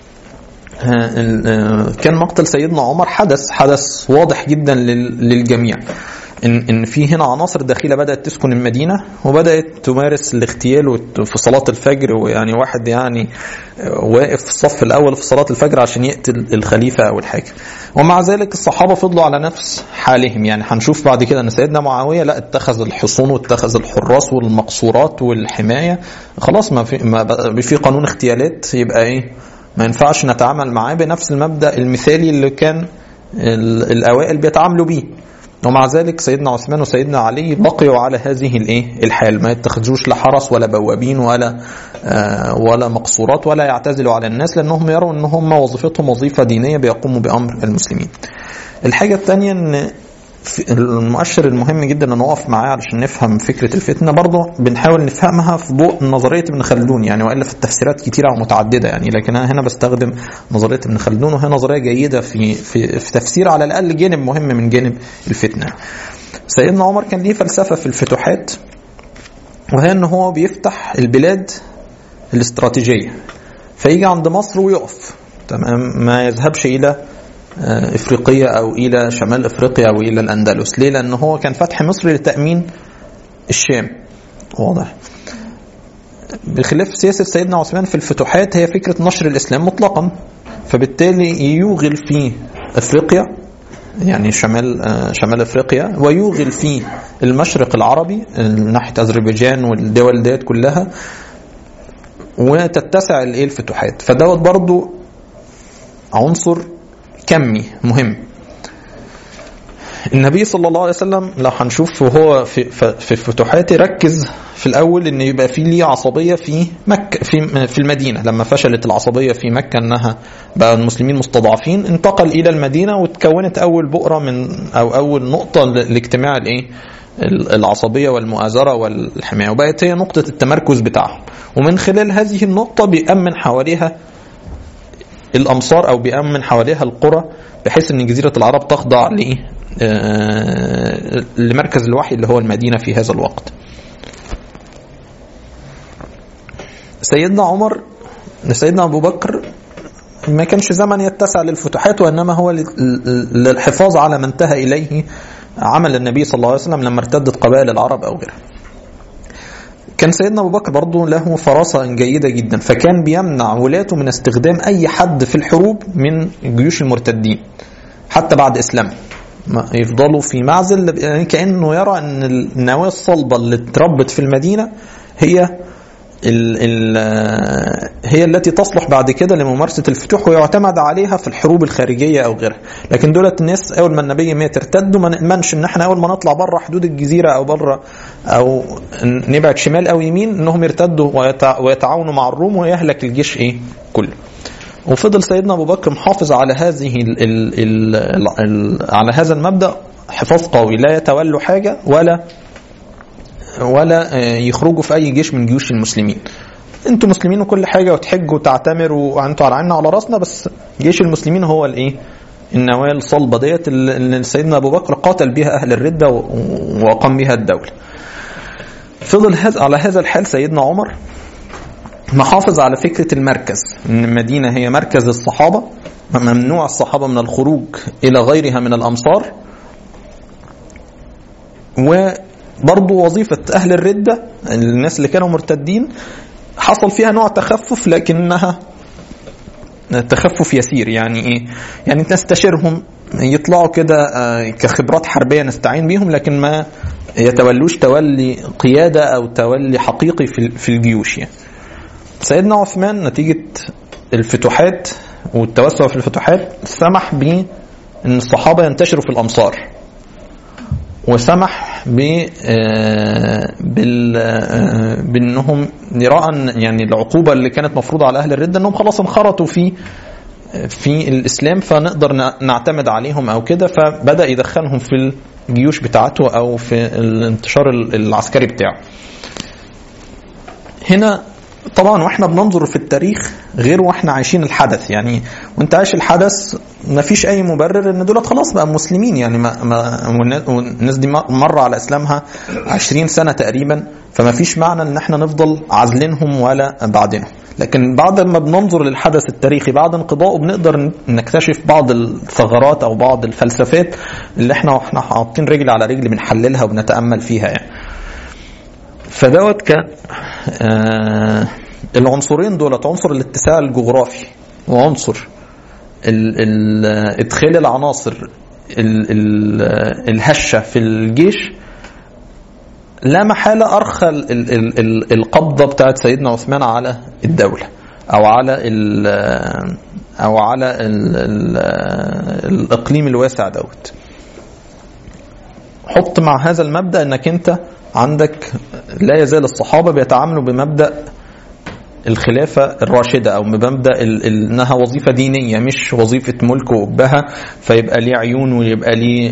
A: آه، كان مقتل سيدنا عمر حدث حدث واضح جدا لل- للجميع ان ان في هنا عناصر داخله بدات تسكن المدينه وبدات تمارس الاغتيال وت- في صلاه الفجر ويعني واحد يعني واقف في الصف الاول في صلاه الفجر عشان يقتل الخليفه او الحاكم ومع ذلك الصحابه فضلوا على نفس حالهم يعني هنشوف بعد كده ان سيدنا معاويه لا اتخذ الحصون واتخذ الحراس والمقصورات والحمايه خلاص ما في ما بقى في قانون اغتيالات يبقى ايه ما ينفعش نتعامل معاه بنفس المبدا المثالي اللي كان ال- الاوائل بيتعاملوا بيه ومع ذلك سيدنا عثمان وسيدنا علي بقيوا على هذه الايه الحال ما يتخذوش لا حرس ولا بوابين ولا آه ولا مقصورات ولا يعتزلوا على الناس لانهم يروا ان هم وظيفتهم وظيفه دينيه بيقوموا بامر المسلمين. الحاجه الثانيه ان في- المؤشر المهم جدا ان نقف معاه علشان نفهم فكره الفتنه برضه بنحاول نفهمها في ضوء نظريه ابن خلدون يعني والا في التفسيرات كتيره ومتعدده يعني لكن انا هنا بستخدم نظريه ابن خلدون وهي نظريه جيده في في في تفسير على الاقل جانب مهم من جانب الفتنه. سيدنا عمر كان ليه فلسفه في الفتوحات وهي ان هو بيفتح البلاد الاستراتيجيه فيجي عند مصر ويقف تمام ما يذهبش الى آه، افريقيا او الى شمال افريقيا او الى الاندلس ليه لان هو كان فتح مصر لتامين الشام واضح بخلاف سياسه سيدنا عثمان في الفتوحات هي فكره نشر الاسلام مطلقا فبالتالي يوغل في افريقيا يعني شمال آه، شمال افريقيا ويوغل في المشرق العربي آه، ناحيه اذربيجان والدول ديت كلها وتتسع الايه الفتوحات فدوت برضو عنصر كمي مهم النبي صلى الله عليه وسلم لو هنشوف وهو في في فتوحاته ركز في الاول ان يبقى في ليه عصبيه في مكه في في المدينه لما فشلت العصبيه في مكه انها بقى المسلمين مستضعفين انتقل الى المدينه وتكونت اول بؤره من او اول نقطه لاجتماع الايه العصبيه والمؤازره والحمايه وبقت هي نقطه التمركز بتاعهم ومن خلال هذه النقطه بيأمن حواليها الامصار او بيأمن حواليها القرى بحيث ان جزيره العرب تخضع ل لمركز الوحي اللي هو المدينه في هذا الوقت. سيدنا عمر سيدنا ابو بكر ما كانش زمن يتسع للفتوحات وانما هو للحفاظ على ما انتهى اليه عمل النبي صلى الله عليه وسلم لما ارتدت قبائل العرب او غيرها. كان سيدنا ابو بكر برضه له فراسه جيده جدا فكان بيمنع ولاته من استخدام اي حد في الحروب من جيوش المرتدين حتى بعد اسلام يفضلوا في معزل يعني كانه يرى ان النواه الصلبه اللي اتربت في المدينه هي ال ال هي التي تصلح بعد كده لممارسه الفتوح ويعتمد عليها في الحروب الخارجيه او غيرها لكن دولت الناس اول ما النبي مات ارتدوا ما نامنش ان احنا اول ما نطلع بره حدود الجزيره او بره او نبعد شمال او يمين انهم يرتدوا ويتعاونوا مع الروم ويهلك الجيش ايه كله وفضل سيدنا ابو بكر محافظ على هذه ال ال ال ال على هذا المبدا حفاظ قوي لا يتولوا حاجه ولا ولا يخرجوا في اي جيش من جيوش المسلمين انتوا مسلمين وكل حاجه وتحجوا وتعتمروا وانتوا على عيننا على راسنا بس جيش المسلمين هو الايه النواه الصلبه ديت اللي سيدنا ابو بكر قاتل بها اهل الرده واقام بها الدوله فضل هذا على هذا الحال سيدنا عمر محافظ على فكرة المركز إن المدينة هي مركز الصحابة ممنوع الصحابة من الخروج إلى غيرها من الأمصار وبرضو وظيفة أهل الردة الناس اللي كانوا مرتدين حصل فيها نوع تخفف لكنها تخفف يسير يعني ايه يعني نستشيرهم يطلعوا كده كخبرات حربيه نستعين بيهم لكن ما يتولوش تولي قياده او تولي حقيقي في الجيوش يعني سيدنا عثمان نتيجة الفتوحات والتوسع في الفتوحات سمح بأن الصحابة ينتشروا في الأمصار وسمح ب بال بانهم يراى يعني العقوبه اللي كانت مفروضه على اهل الرده انهم خلاص انخرطوا في في الاسلام فنقدر نعتمد عليهم او كده فبدا يدخلهم في الجيوش بتاعته او في الانتشار العسكري بتاعه. هنا طبعا واحنا بننظر في التاريخ غير واحنا عايشين الحدث يعني وانت عايش الحدث ما فيش اي مبرر ان دولت خلاص بقى مسلمين يعني ما, ما والناس دي مر على اسلامها 20 سنه تقريبا فما فيش معنى ان احنا نفضل عازلينهم ولا بعدينهم لكن بعد ما بننظر للحدث التاريخي بعد انقضائه بنقدر نكتشف بعض الثغرات او بعض الفلسفات اللي احنا واحنا حاطين رجل على رجل بنحللها وبنتامل فيها يعني فدوت كان آه العنصرين دولت عنصر الاتساع الجغرافي وعنصر ال ال ادخال العناصر ال ال الهشه في الجيش لا محاله ارخى ال ال ال القبضه بتاعت سيدنا عثمان على الدوله او على ال او على ال ال الاقليم الواسع دوت حط مع هذا المبدا انك انت عندك لا يزال الصحابه بيتعاملوا بمبدا الخلافة الراشدة أو بمبدأ إنها وظيفة دينية مش وظيفة ملك وأبها فيبقى ليه عيون ويبقى ليه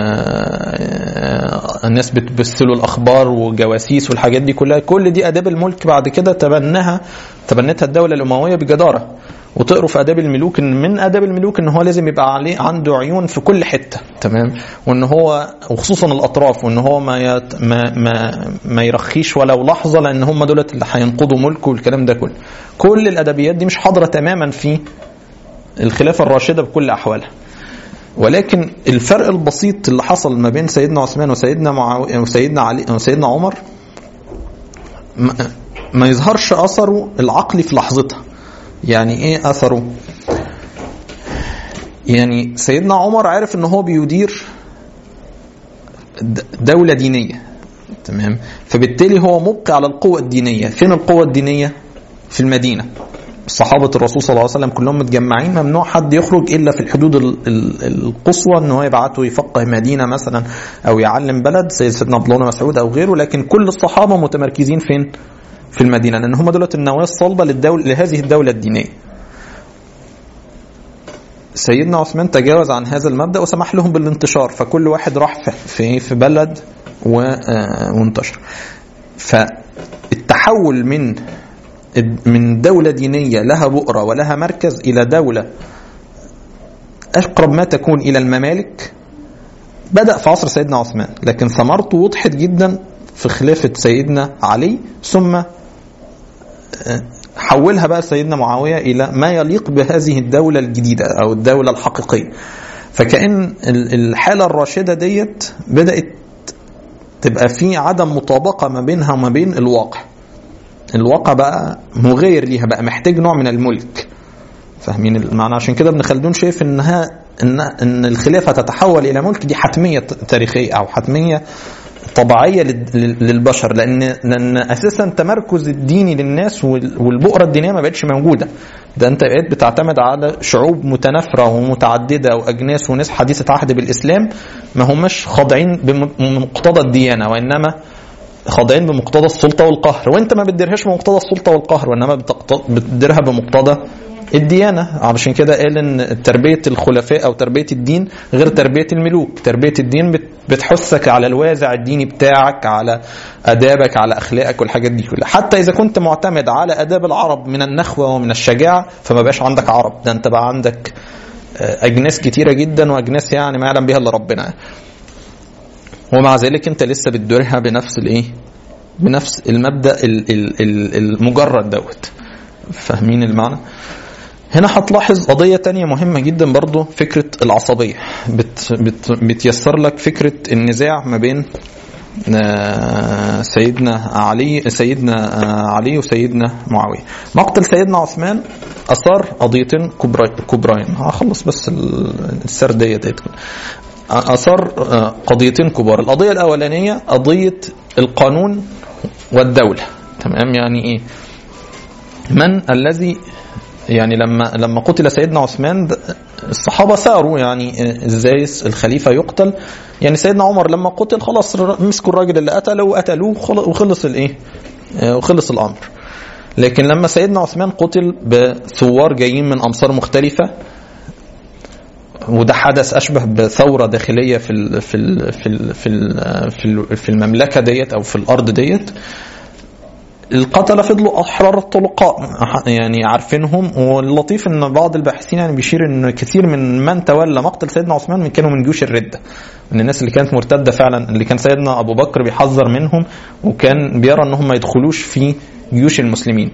A: الناس بتبث له الأخبار وجواسيس والحاجات دي كلها كل دي آداب الملك بعد كده تبناها تبنتها الدولة الأموية بجدارة وتقروا في اداب الملوك ان من اداب الملوك ان هو لازم يبقى عليه عنده عيون في كل حته تمام وان هو وخصوصا الاطراف وان هو ما يت ما ما, ما يرخيش ولو لحظه لان هم دولت اللي هينقضوا ملكه والكلام ده كله كل الادبيات دي مش حاضره تماما في الخلافه الراشده بكل احوالها ولكن الفرق البسيط اللي حصل ما بين سيدنا عثمان وسيدنا معاوية وسيدنا علي وسيدنا عمر ما, ما يظهرش اثره العقلي في لحظتها يعني ايه اثره يعني سيدنا عمر عارف ان هو بيدير دولة دينية تمام فبالتالي هو مبقي على القوة الدينية فين القوة الدينية في المدينة صحابة الرسول صلى الله عليه وسلم كلهم متجمعين ممنوع حد يخرج إلا في الحدود ال- ال- القصوى إن هو يبعته يفقه مدينة مثلا أو يعلم بلد زي سيدنا عبد الله بن مسعود أو غيره لكن كل الصحابة متمركزين فين؟ في المدينة لأن هم دولة النواة الصلبة للدولة لهذه الدولة الدينية سيدنا عثمان تجاوز عن هذا المبدأ وسمح لهم بالانتشار فكل واحد راح في- في في بلد و- آه، وانتشر فالتحول من من دولة دينية لها بؤرة ولها مركز إلى دولة أقرب ما تكون إلى الممالك بدأ في عصر سيدنا عثمان لكن ثمرته وضحت جدا في خلافة سيدنا علي ثم آه، حولها بقى سيدنا معاوية إلى ما يليق بهذه الدولة الجديدة أو الدولة الحقيقية فكأن ال- الحالة الراشدة ديت بدأت تبقى في عدم مطابقة ما بينها وما بين الواقع الواقع بقى مغير ليها بقى محتاج نوع من الملك فاهمين المعنى عشان كده ابن خلدون شايف انها ان ان الخلافه تتحول الى ملك دي حتميه تاريخيه او حتميه طبيعيه لل- لل- للبشر لان لان اساسا تمركز الديني للناس وال- والبؤره الدينيه ما بقتش موجوده ده انت بقيت بتعتمد على شعوب متنافره ومتعدده واجناس وناس حديثه عهد بالاسلام ما هماش خاضعين بم- بمقتضى الديانه وانما خاضعين بمقتضى السلطه والقهر وانت ما بتديرهاش بمقتضى السلطه والقهر وانما بتقت- بتديرها بمقتضى الديانه علشان كده قال ان تربيه الخلفاء او تربيه الدين غير تربيه الملوك تربيه الدين بت- بتحثك على الوازع الديني بتاعك على ادابك على اخلاقك والحاجات دي كلها حتى اذا كنت معتمد على اداب العرب من النخوه ومن الشجاعه فما بقاش عندك عرب ده انت بقى عندك آه، اجناس كتيره جدا واجناس يعني ما يعلم بها الا ربنا ومع ذلك انت لسه بتديرها بنفس الايه بنفس المبدا ال- ال- ال- المجرد دوت فاهمين المعنى هنا هتلاحظ قضية تانية مهمة جدا برضو فكرة العصبية بت بت بتيسر لك فكرة النزاع ما بين آه، سيدنا علي سيدنا آه، علي وسيدنا معاوية مقتل سيدنا عثمان أثار قضيتين كبرى كبرين هخلص بس ال- السردية ديت كده. أثار آه، قضيتين كبار القضية الأولانية قضية القانون والدولة تمام يعني إيه من الذي يعني لما لما قتل سيدنا عثمان د- الصحابه ثاروا يعني آه، ازاي الخليفه يقتل يعني سيدنا عمر لما قتل خلاص ر- مسكوا الراجل اللي قتله وقتلوه خل- وخلص الايه آه، وخلص الامر لكن لما سيدنا عثمان قتل بثوار جايين من امصار مختلفه وده حدث اشبه بثوره داخليه في ال في ال في ال في ال في, ال في المملكه ديت او في الارض ديت القتلة فضلوا أحرار الطلقاء يعني عارفينهم واللطيف ان بعض الباحثين يعني بيشير ان كثير من من تولى مقتل سيدنا عثمان من كانوا من جيوش الردة من الناس اللي كانت مرتدة فعلا اللي كان سيدنا أبو بكر بيحذر منهم وكان بيرى انهم ما يدخلوش في جيوش المسلمين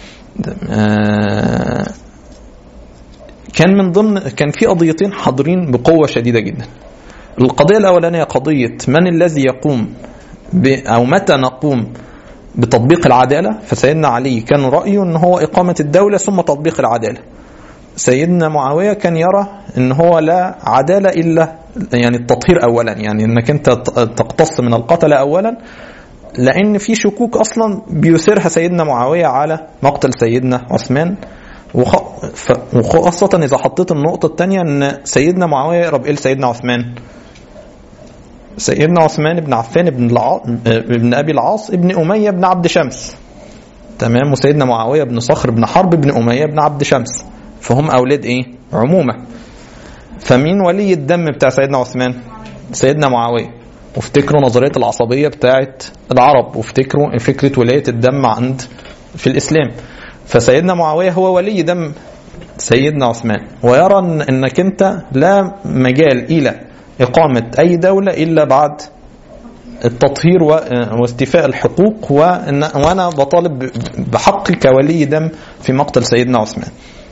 A: آه، كان من ضمن كان في قضيتين حاضرين بقوة شديدة جدا القضية الأولانية قضية من الذي يقوم ب أو متى نقوم بتطبيق العدالة فسيدنا علي كان رأيه أن هو إقامة الدولة ثم تطبيق العدالة سيدنا معاوية كان يرى أن هو لا عدالة إلا يعني التطهير أولا يعني أنك أنت تقتص من القتل أولا لأن في شكوك أصلا بيثيرها سيدنا معاوية على مقتل سيدنا عثمان وخ- ف- وخاصة إذا حطيت النقطة الثانية أن سيدنا معاوية يقرب إيه لسيدنا عثمان سيدنا عثمان بن عفان بن الع... ابن ابي العاص ابن اميه بن عبد شمس تمام وسيدنا معاويه بن صخر بن حرب بن اميه بن عبد شمس فهم اولاد ايه عمومه فمين ولي الدم بتاع سيدنا عثمان سيدنا معاويه وافتكروا نظريه العصبيه بتاعت العرب وافتكروا فكره ولايه الدم عند في الاسلام فسيدنا معاويه هو ولي دم سيدنا عثمان ويرى إن- انك انت لا مجال الى اقامه اي دوله الا بعد التطهير و- واستيفاء الحقوق وإن- وانا بطالب ب- بحقي كولي دم في مقتل سيدنا عثمان.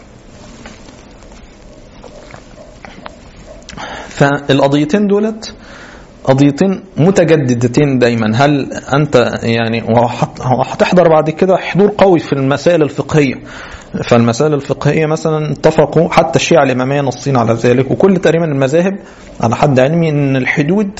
A: فالقضيتين دولت قضيتين متجددتين دايما هل انت يعني وهت- وهتحضر بعد كده حضور قوي في المسائل الفقهيه فالمسائل الفقهيه مثلا اتفقوا حتى الشيعه الاماميه نصين على ذلك وكل تقريبا المذاهب على حد علمي ان الحدود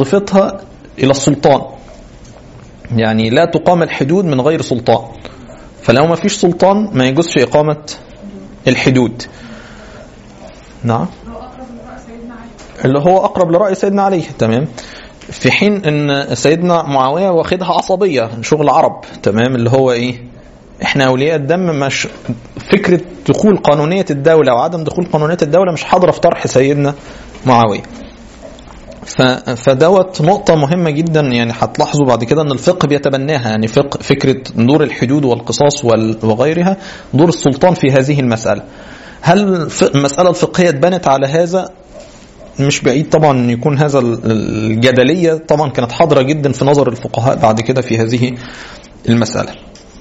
A: وظيفتها الى السلطان يعني لا تقام الحدود من غير سلطان فلو ما فيش سلطان ما يجوزش إقامة الحدود نعم اللي هو أقرب لرأي سيدنا علي تمام في حين ان سيدنا معاويه واخدها عصبيه شغل عرب تمام اللي هو ايه احنا اولياء الدم مش فكره دخول قانونيه الدوله وعدم دخول قانونيه الدوله مش حاضره في طرح سيدنا معاويه ف- فدوت نقطة مهمة جدا يعني هتلاحظوا بعد كده ان الفقه بيتبناها يعني فقه فكرة دور الحدود والقصاص وال- وغيرها دور السلطان في هذه المسألة. هل الف- المسألة الفقهية اتبنت على هذا؟ مش بعيد طبعا ان يكون هذا ال- الجدلية طبعا كانت حاضرة جدا في نظر الفقهاء بعد كده في هذه المسألة.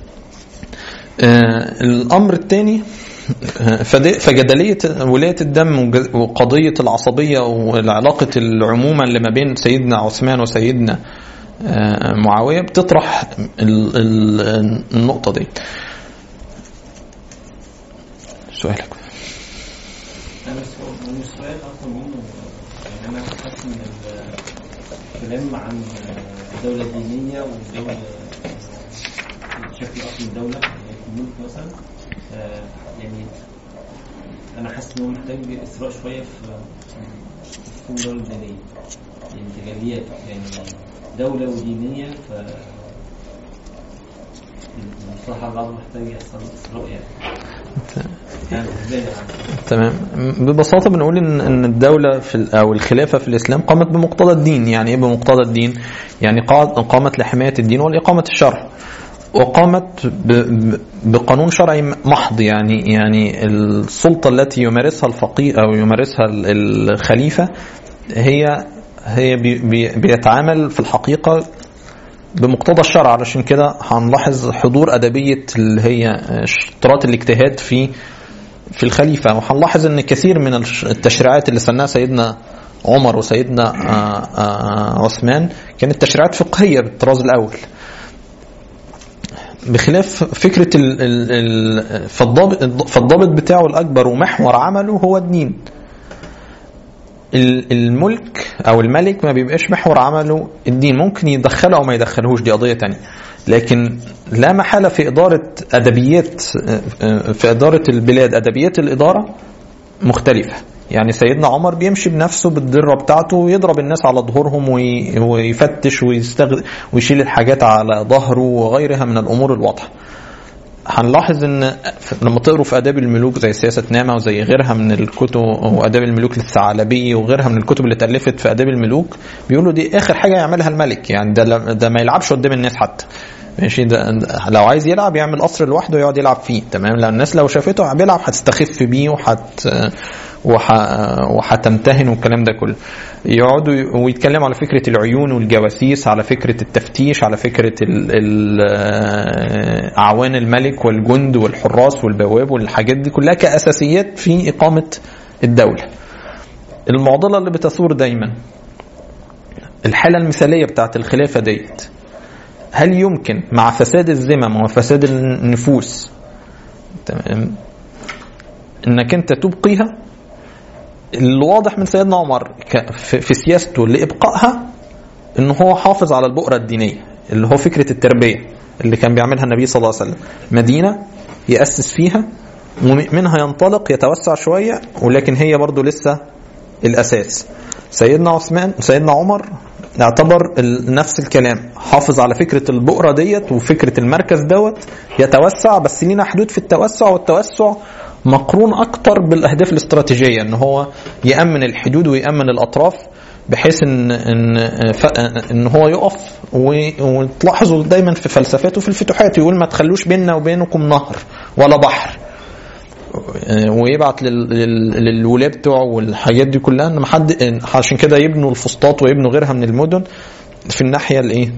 A: آه، الأمر الثاني فد- فجدلية ولاية الدم وج- وقضية العصبية وعلاقة العمومة اللي ما بين سيدنا عثمان وسيدنا آه، معاوية بتطرح ال- ال- النقطة دي سؤالك
D: انا السؤال من السؤال اصلا منه يعني انا حاسس ان الكلام عن الدوله الدينيه والدوله شكل اصل الدوله يعني الملك مثلا آه، يعني انا حاسس ان هو محتاج اسراء شويه في في الدوله الدينيه يعني تجليات يعني دوله ودينيه ف المصطلح العربي محتاج يحصل اسراء يعني يعني ازاي يعني
A: تمام ببساطة بنقول إن إن الدولة في ال- أو الخلافة في الإسلام قامت بمقتضى الدين، يعني إيه بمقتضى الدين؟ يعني قا- قامت لحماية الدين ولإقامة الشرع. وقامت ب- ب- بقانون شرعي محض يعني يعني السلطة التي يمارسها الفقيه أو يمارسها ال- الخليفة هي هي بي بي بيتعامل في الحقيقة بمقتضى الشرع علشان كده هنلاحظ حضور أدبية اللي هي اشتراط الاجتهاد في في الخليفة وهنلاحظ ان كثير من الش- التشريعات اللي سنها سيدنا عمر وسيدنا آه، آه، عثمان كانت تشريعات فقهية بالطراز الأول بخلاف فكرة ال ال ال فالضابط, فالضابط بتاعه الأكبر ومحور عمله هو الدين ال- الملك أو الملك ما بيبقاش محور عمله الدين ممكن يدخله أو ما يدخلهوش دي قضية تانية لكن لا محالة في إدارة أدبيات في إدارة البلاد أدبيات الإدارة مختلفة يعني سيدنا عمر بيمشي بنفسه بالدرة بتاعته ويضرب الناس على ظهورهم وي- ويفتش ويستغ... ويشيل الحاجات على ظهره وغيرها من الأمور الواضحة هنلاحظ ان لما تقروا في اداب الملوك زي سياسه نامه وزي غيرها من الكتب واداب الملوك للثعلبي وغيرها من الكتب اللي اتالفت في اداب الملوك بيقولوا دي اخر حاجه يعملها الملك يعني ده ده ما يلعبش قدام الناس حتى ماشي ده ده لو عايز يلعب يعمل قصر لوحده يقعد يلعب فيه تمام لان الناس لو شافته بيلعب هتستخف بيه وحت وح... وهتمتهن والكلام ده كله يقعدوا ي- ويتكلموا على فكره العيون والجواسيس على فكره التفتيش على فكره ال... ال... اعوان الملك والجند والحراس والبواب والحاجات دي كلها كاساسيات في اقامه الدوله المعضله اللي بتثور دايما الحاله المثاليه بتاعت الخلافه ديت هل يمكن مع فساد الذمم وفساد النفوس تمام انك انت تبقيها الواضح من سيدنا عمر ك- في في سياسته لابقائها ان هو حافظ على البؤره الدينيه اللي هو فكره التربيه اللي كان بيعملها النبي صلى الله عليه وسلم مدينه ياسس فيها ومنها ينطلق يتوسع شويه ولكن هي برضو لسه الاساس سيدنا عثمان سيدنا عمر اعتبر ال- نفس الكلام حافظ على فكره البؤره ديت وفكره المركز دوت يتوسع بس لينا حدود في التوسع والتوسع مقرون اكتر بالاهداف الاستراتيجيه ان هو يامن الحدود ويامن الاطراف بحيث ان ان ف- ان هو يقف و- وتلاحظوا دايما في فلسفاته في الفتوحات يقول ما تخلوش بيننا وبينكم نهر ولا بحر ويبعت لل- لل- للولاة بتوعه والحاجات دي كلها ان حد عشان كده يبنوا الفسطاط ويبنوا غيرها من المدن في الناحيه الايه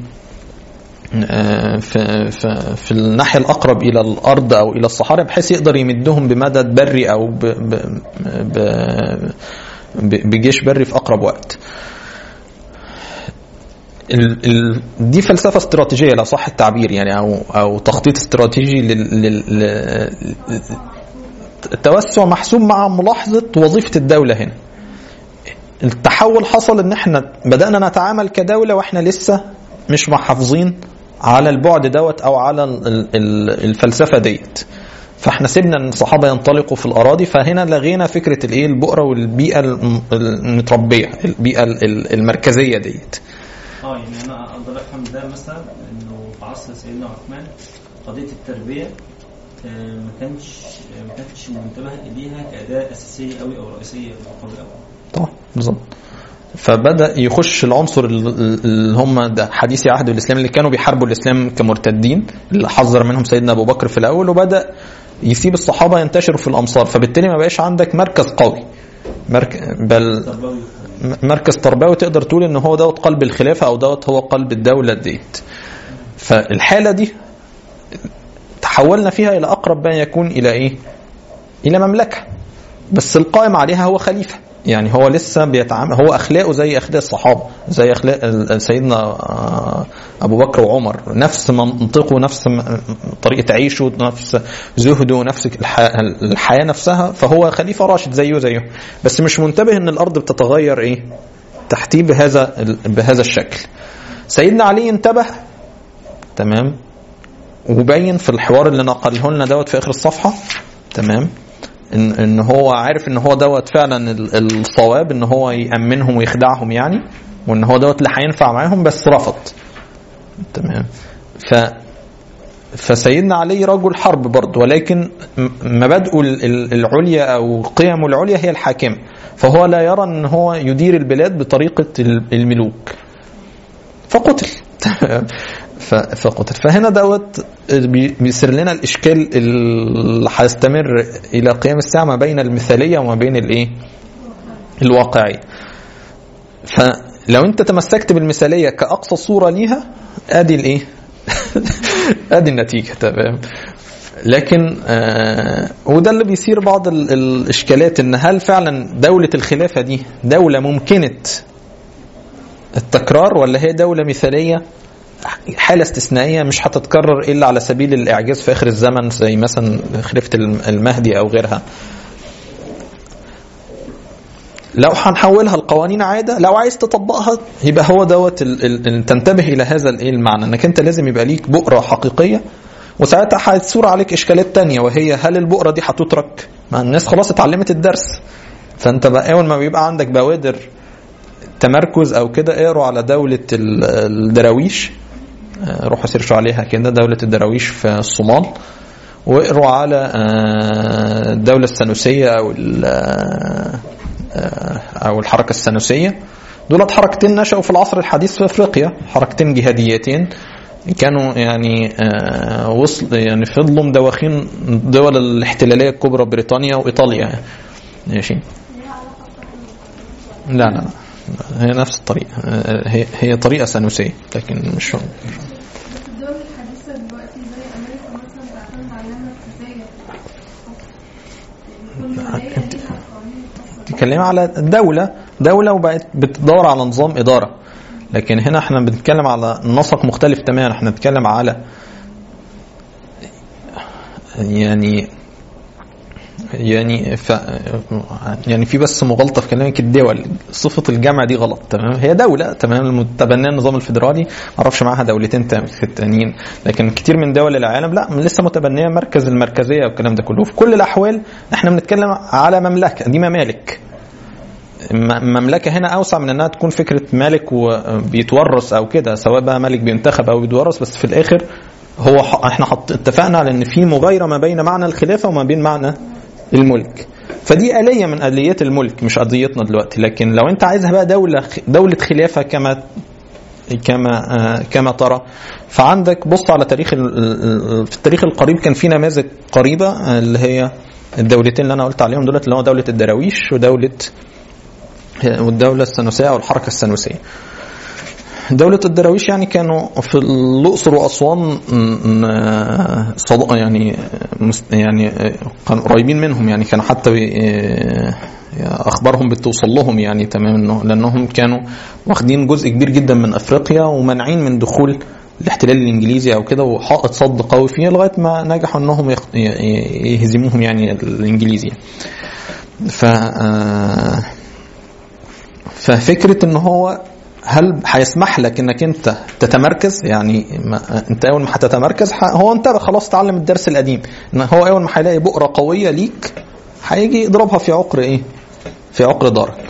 A: آه، في, في, في الناحيه الاقرب الى الارض او الى الصحراء بحيث يقدر يمدهم بمدد بري او ب ب ب ب بجيش بري في اقرب وقت ال ال دي فلسفه استراتيجيه لو صح التعبير يعني او او تخطيط استراتيجي لل لل لل- التوسع محسوب مع ملاحظه وظيفه الدوله هنا التحول حصل ان احنا بدانا نتعامل كدوله واحنا لسه مش محافظين على البعد دوت او على ال- ال- الفلسفه ديت فاحنا سيبنا ان الصحابه ينطلقوا في الاراضي فهنا لغينا فكره الايه البؤره والبيئه الم- المتربيه البيئه ال- ال- المركزيه ديت
D: اه يعني انا اقدر افهم ده مثلا انه في عصر سيدنا عثمان قضيه التربيه آه، ما كانش آه، ما كانش منتبه اليها كاداه اساسيه قوي او رئيسيه في القول الاول
A: طبعا بالظبط فبدا يخش العنصر ال- ال- اللي هم ده حديثي عهد الاسلام اللي كانوا بيحاربوا الاسلام كمرتدين اللي حذر منهم سيدنا ابو بكر في الاول وبدا يسيب الصحابه ينتشروا في الامصار فبالتالي ما بقاش عندك مركز قوي مرك... بل
D: تربوي
A: م- مركز تربوي تقدر تقول ان هو دوت قلب الخلافه او دوت هو قلب الدوله ديت فالحاله دي تحولنا فيها الى اقرب ما يكون الى ايه الى مملكه بس القائم عليها هو خليفه يعني هو لسه بيتعامل هو اخلاقه زي اخلاق الصحابه زي اخلاق ال- سيدنا آه، ابو بكر وعمر نفس منطقه نفس م- طريقه عيشه نفس زهده نفس الح- الحياه نفسها فهو خليفه راشد زيه زيه بس مش منتبه ان الارض بتتغير ايه تحتيه بهذا ال- بهذا الشكل سيدنا علي انتبه تمام وبين في الحوار اللي نقله لنا دوت في اخر الصفحه تمام ان ان هو عارف ان هو دوت فعلا ال- الصواب ان هو يامنهم ويخدعهم يعني وان هو دوت اللي هينفع معاهم بس رفض تمام ف فسيدنا علي رجل حرب برضه ولكن م- مبادئه ال- ال- العليا او قيمه العليا هي الحاكمه فهو لا يرى ان هو يدير البلاد بطريقه ال- الملوك فقتل ف- فقتل فهنا دوت بي- بيصير لنا الاشكال اللي هيستمر الى قيام الساعه ما بين المثاليه وما بين الايه الواقعيه فلو انت تمسكت بالمثاليه كاقصى صوره ليها ادي الايه ادي النتيجه تمام لكن آه وده اللي بيصير بعض ال- الاشكالات ان هل فعلا دوله الخلافه دي دوله ممكنه التكرار ولا هي دولة مثالية حالة استثنائية مش هتتكرر إلا على سبيل الإعجاز في آخر الزمن زي مثلا خلافة المهدي أو غيرها لو هنحولها لقوانين عادة لو عايز تطبقها يبقى هو دوت ال- ال- ال- تنتبه إلى هذا الإيه المعنى إنك أنت لازم يبقى ليك بؤرة حقيقية وساعتها هتصور عليك إشكالات تانية وهي هل البؤرة دي هتترك؟ ما الناس خلاص اتعلمت الدرس فأنت بقى أول ما بيبقى عندك بوادر تمركز او كده اقروا على دولة ال- الدراويش آه، روحوا سيرشوا عليها كده دولة الدراويش في الصومال واقروا على آه، الدولة السنوسية او ال- آه، آه، او الحركة السنوسية دولت حركتين نشأوا في العصر الحديث في افريقيا حركتين جهاديتين كانوا يعني آه، وصل يعني فضلوا مدوخين الدول الاحتلالية الكبرى بريطانيا وايطاليا ماشي لا لا لا هي نفس الطريقة آه، هي هي طريقة سنوسية لكن مش
E: بس الدول الحديثة دلوقتي زي أمريكا مثلا بتعتمد على النملة الفسية كل ولاية ليها قوانين خاصة
A: تتكلم على دولة دولة وبقت بتدور على نظام إدارة لكن هنا احنا بنتكلم على نسق مختلف تماما احنا بنتكلم على يعني يعني ف يعني في بس مغالطه في كلامك الدول صفه الجامعه دي غلط تمام هي دوله تمام متبنيه النظام الفدرالي ما اعرفش معاها دولتين تا- تانيين لكن كتير من دول العالم لا لسه متبنيه مركز المركزيه والكلام ده كله في كل الاحوال احنا بنتكلم على مملكه دي ممالك م- مملكه هنا اوسع من انها تكون فكره مالك وبيتورث او كده سواء بقى ملك بينتخب او بيتورث بس في الاخر هو ح- احنا حط اتفقنا على ان في مغايره ما بين معنى الخلافه وما بين معنى الملك فدي آلية من آليات الملك مش قضيتنا دلوقتي لكن لو انت عايزها بقى دولة دولة خلافة كما كما آه، كما ترى فعندك بص على تاريخ ال- ال- في التاريخ القريب كان في نماذج قريبة آه، اللي هي الدولتين اللي انا قلت عليهم دولت اللي هو دولة الدراويش ودولة والدولة السنوسية أو الحركة السنوسية دولة الدراويش يعني كانوا في الأقصر وأسوان م- م- صد- يعني مس- يعني كانوا قريبين منهم يعني كانوا حتى بي- أخبارهم بتوصل لهم يعني تمام إنه لأنهم كانوا واخدين جزء كبير جدا من أفريقيا ومانعين من دخول الاحتلال الإنجليزي أو كده وحائط صد قوي فيه لغاية ما نجحوا إنهم يخ- ي- ي- يهزموهم يعني الإنجليزي ف آه، ففكرة ان هو هل هيسمح لك انك انت تتمركز يعني ما انت اول ما هتتمركز ح- هو انت خلاص اتعلم الدرس القديم ان هو اول ما هيلاقي بؤره قويه ليك هيجي يضربها في عقر ايه في عقر دارك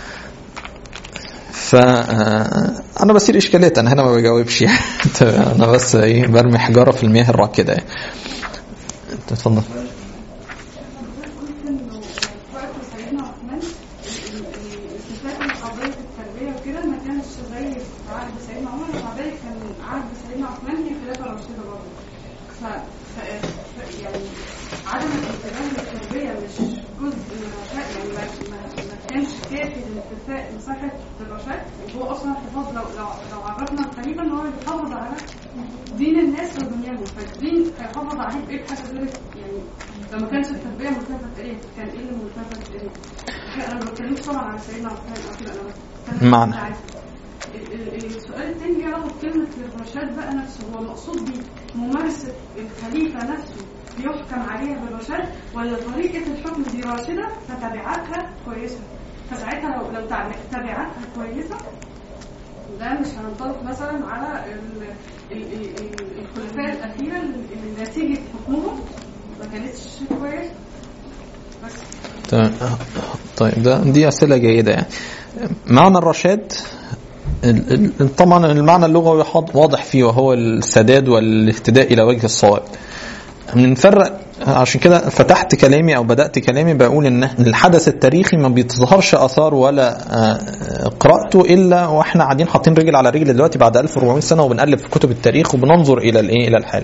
A: ف آه، انا بصير اشكالات انا هنا ما بجاوبش يعني انا بس ايه برمي حجاره في المياه الراكده يعني انت اتفضل
E: قلت انه وقت سيدنا عثمان ال- ال- الاتفاق من قضيه التربيه وكده ما كانش زي في عهد سيدنا عمر ومع ذلك كان عهد سيدنا عثمان هي خلافه رشيده برضه ف... ف... ف... يعني عدم الانتباه للتربيه مش جزء من الرشاد يعني ما, ما... ما كانش كافي للاتفاق مساحه الرشاد وهو اصلا الحفاظ لو لو لو عرفنا الخليفه ان هو بيحافظ على دين الناس ودنياهم فالدين هيحافظ عليه بايه بحاجه غير يعني لو ما كانش التربيه ملتفت اليه كان ايه اللي ملتفت اليه؟ انا ما بتكلمش طبعا على سيدنا عثمان او كده انا بتكلم
A: معنى.
E: عن- ال- ال- السؤال الثاني ليه علاقه بكلمه الرشاد بقى نفسه هو المقصود بيه ممارسه الخليفه نفسه يحكم عليها بالرشاد ولا طريقه الحكم دي راشده فتبعاتها كويسه فساعتها لو لو تع- تبعاتها كويسه ده مش هننطلق مثلا على ال- ال- ال- ال- الخلفاء الاخيره اللي نتيجه حكمهم ما كانتش كويسه بس
A: تمام. طيب ده دي أسئلة جيدة يعني معنى الرشاد ال- ال- طبعا المعنى اللغوي حاض- واضح فيه وهو السداد والاهتداء إلى وجه الصواب بنفرق عشان كده فتحت كلامي او بدات كلامي بقول ان الحدث التاريخي ما بيتظهرش اثار ولا آه، قراءته الا واحنا قاعدين حاطين رجل على رجل دلوقتي بعد 1400 سنه وبنقلب في كتب التاريخ وبننظر الى الايه الى الحال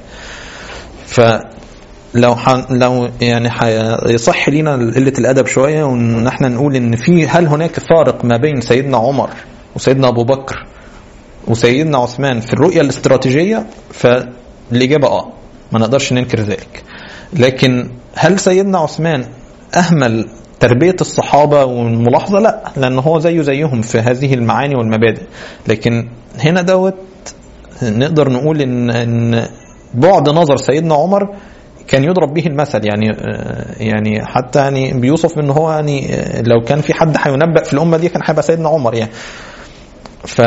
A: فلو ح... لو يعني ح... يصح لينا قله الادب شويه وان احنا نقول ان في هل هناك فارق ما بين سيدنا عمر وسيدنا ابو بكر وسيدنا عثمان في الرؤيه الاستراتيجيه فالاجابه اه ما نقدرش ننكر ذلك لكن هل سيدنا عثمان اهمل تربيه الصحابه والملاحظه لا لان هو زيه زيهم في هذه المعاني والمبادئ لكن هنا دوت نقدر نقول ان ان بعد نظر سيدنا عمر كان يضرب به المثل يعني آه، يعني حتى يعني بيوصف ان هو يعني آه، لو كان في حد هينبأ في الامه دي كان هيبقى سيدنا عمر يعني ف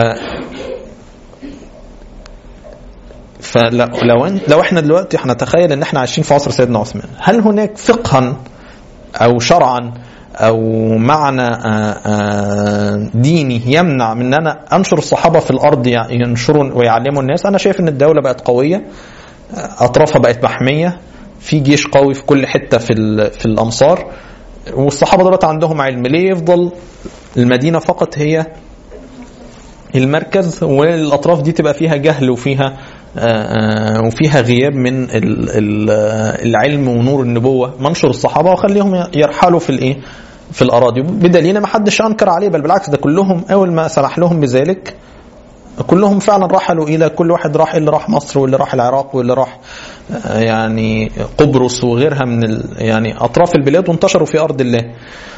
A: فلو لو إن- لو احنا دلوقتي هنتخيل ان احنا عايشين في عصر سيدنا عثمان هل هناك فقها او شرعا او معنى آه، آه، ديني يمنع من ان انا انشر الصحابه في الارض يع- ينشروا ويعلموا الناس انا شايف ان الدوله بقت قويه آه، اطرافها بقت محميه في جيش قوي في كل حته في ال- في الامصار والصحابه دولت عندهم علم ليه يفضل المدينه فقط هي المركز والاطراف دي تبقى فيها جهل وفيها آه، آه، وفيها غياب من ال- ال- آه، العلم ونور النبوه منشر الصحابه وخليهم يرحلوا في الايه في الاراضي بدليل ما حدش انكر عليه بل بالعكس ده كلهم اول ما سمح لهم بذلك كلهم فعلا رحلوا الى كل واحد راح اللي راح مصر واللي راح العراق واللي راح آه، يعني قبرص وغيرها من ال يعني اطراف البلاد وانتشروا في ارض الله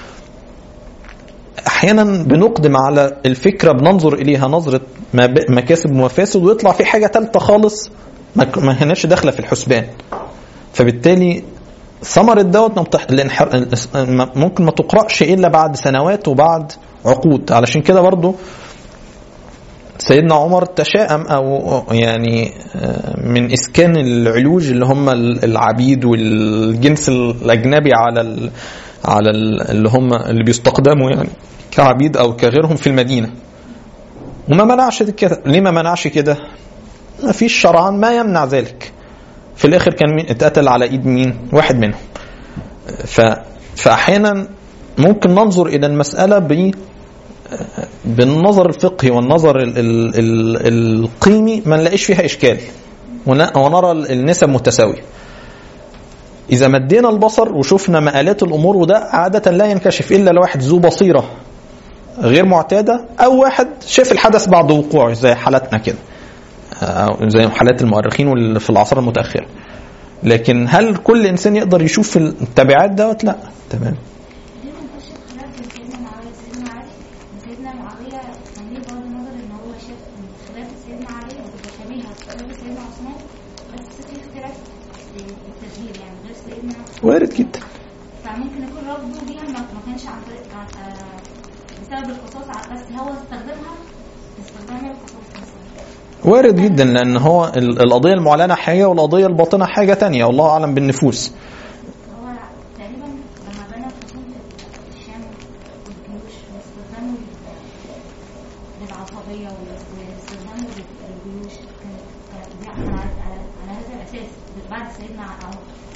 A: احيانا بنقدم على الفكره بننظر اليها نظره ما ب- مكاسب ومفاسد ويطلع في حاجه ثالثه خالص ما ك- ما هناش داخله في الحسبان فبالتالي ثمرة دوت ما بتح- الانحر... ما- ممكن ما تقرأش إلا بعد سنوات وبعد عقود علشان كده برضو سيدنا عمر تشاءم أو يعني آه، من إسكان العلوج اللي هم العبيد والجنس الأجنبي على ال... على ال... اللي هم اللي بيستخدموا يعني كعبيد أو كغيرهم في المدينة وما منعش كده ليه ما منعش كده ما فيش شرعا ما يمنع ذلك في الاخر كان مين اتقتل على ايد مين واحد منهم ف فاحيانا ممكن ننظر الى المساله ب بالنظر الفقهي والنظر ال... ال... ال... القيمي ما نلاقيش فيها اشكال ون- ونرى النسب متساويه اذا مدينا البصر وشفنا مآلات الامور وده عاده لا ينكشف الا لواحد ذو بصيره غير معتاده او واحد شاف الحدث بعد وقوعه زي حالتنا كده أو زي حالات المؤرخين واللي في العصر المتاخره لكن هل كل انسان يقدر يشوف التبعات دوت لا تمام
B: ليه ما نخش في خلاف بين سيدنا معاوية وسيدنا علي؟ سيدنا معاوية كان ليه بغض النظر ان هو شاف ان خلافة سيدنا علي بتبقى شبيهة بخلافة سيدنا عثمان بس في اختلاف في التشهير يعني غير سيدنا
A: وارد جدا
B: فممكن يكون رفضه بيها ما ما كانش عن طريق عن- آه، بسبب القصاص ع- بس هو استخدمها استخدام الخصوص مثلا
A: وارد جدا لان هو ال- القضيه المعلنه حاجه والقضيه الباطنه حاجه تانية والله اعلم بالنفوس
B: هو تقريبا لما بنى خصوم في الشام والجيوش واستخدامه لل- للعصبية وال- واستخدامه لل- للجيوش كان كان بيحصل على على- على هذا الأساس بعد سيدنا عمر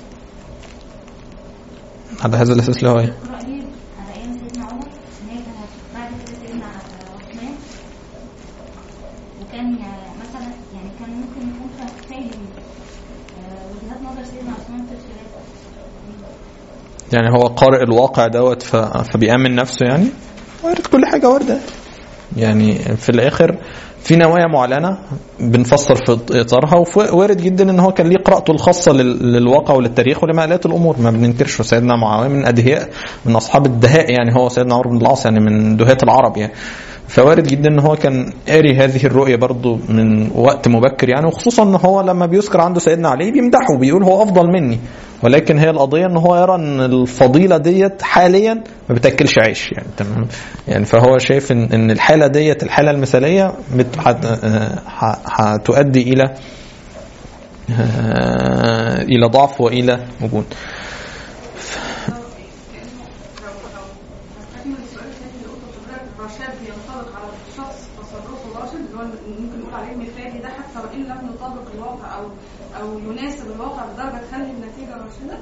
A: على هذا الاساس اللي هو ايه
B: اقرأ لي على أيام سيدنا عمر إن هي كانت بعد كده سيدنا عثمان وكان يعني مثلا يعني كان ممكن يكون فا- فاهم آه، وجهات نظر سيدنا عثمان في الخلافة
A: يعني هو قارئ الواقع دوت ف- فبيأمن نفسه يعني وارد كل حاجة واردة يعني في الآخر في نوايا معلنة بنفسر في إطارها ووارد جدا إن هو كان ليه قراءته الخاصة لل- للواقع وللتاريخ ولمآلات الأمور ما بننكرش سيدنا معاوية من أدهياء من أصحاب الدهاء يعني هو سيدنا عمرو بن العاص يعني من دهاة العرب يعني فوارد جدا ان هو كان قاري هذه الرؤيه برضو من وقت مبكر يعني وخصوصا ان هو لما بيذكر عنده سيدنا علي بيمدحه بيقول هو افضل مني ولكن هي القضيه ان هو يرى ان الفضيله ديت حاليا ما بتاكلش عيش يعني تمام يعني فهو شايف ان ان الحاله ديت الحاله المثاليه بت- هت- آه، ه- هتؤدي الى آه، الى ضعف والى وجود
E: لو لو هستكمل السؤال الثاني اللي قلته حضرتك الرشاد ينطبق على الشخص تصرفه راشد اللي هو ممكن نقول عليه مثالي ده حتى وان لم يطابق الواقع او او يناسب الواقع بدرجه تخلي النتيجه راشده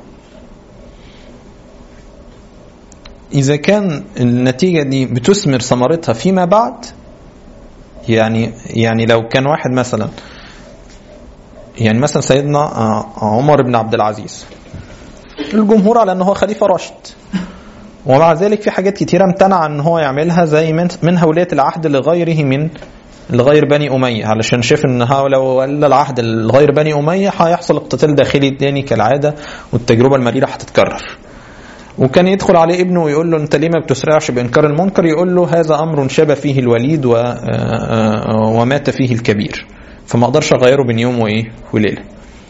A: إذا كان النتيجة دي بتثمر ثمرتها فيما بعد يعني يعني لو كان واحد مثلا يعني مثلا سيدنا آه، عمر بن عبد العزيز الجمهور على ان هو خليفة راشد ومع ذلك في حاجات كتيرة امتنع ان هو يعملها زي من منها ولاية العهد لغيره من لغير بني أمية علشان شايف ان ها لو ولى العهد لغير بني أمية هيحصل اقتتال داخلي تاني كالعادة والتجربة المريرة هتتكرر وكان يدخل عليه ابنه ويقول له انت ليه ما بتسرعش بانكار المنكر يقول له هذا امر شاب فيه الوليد و- آه، آه، ومات فيه الكبير فما اقدرش اغيره بين يوم وايه وليله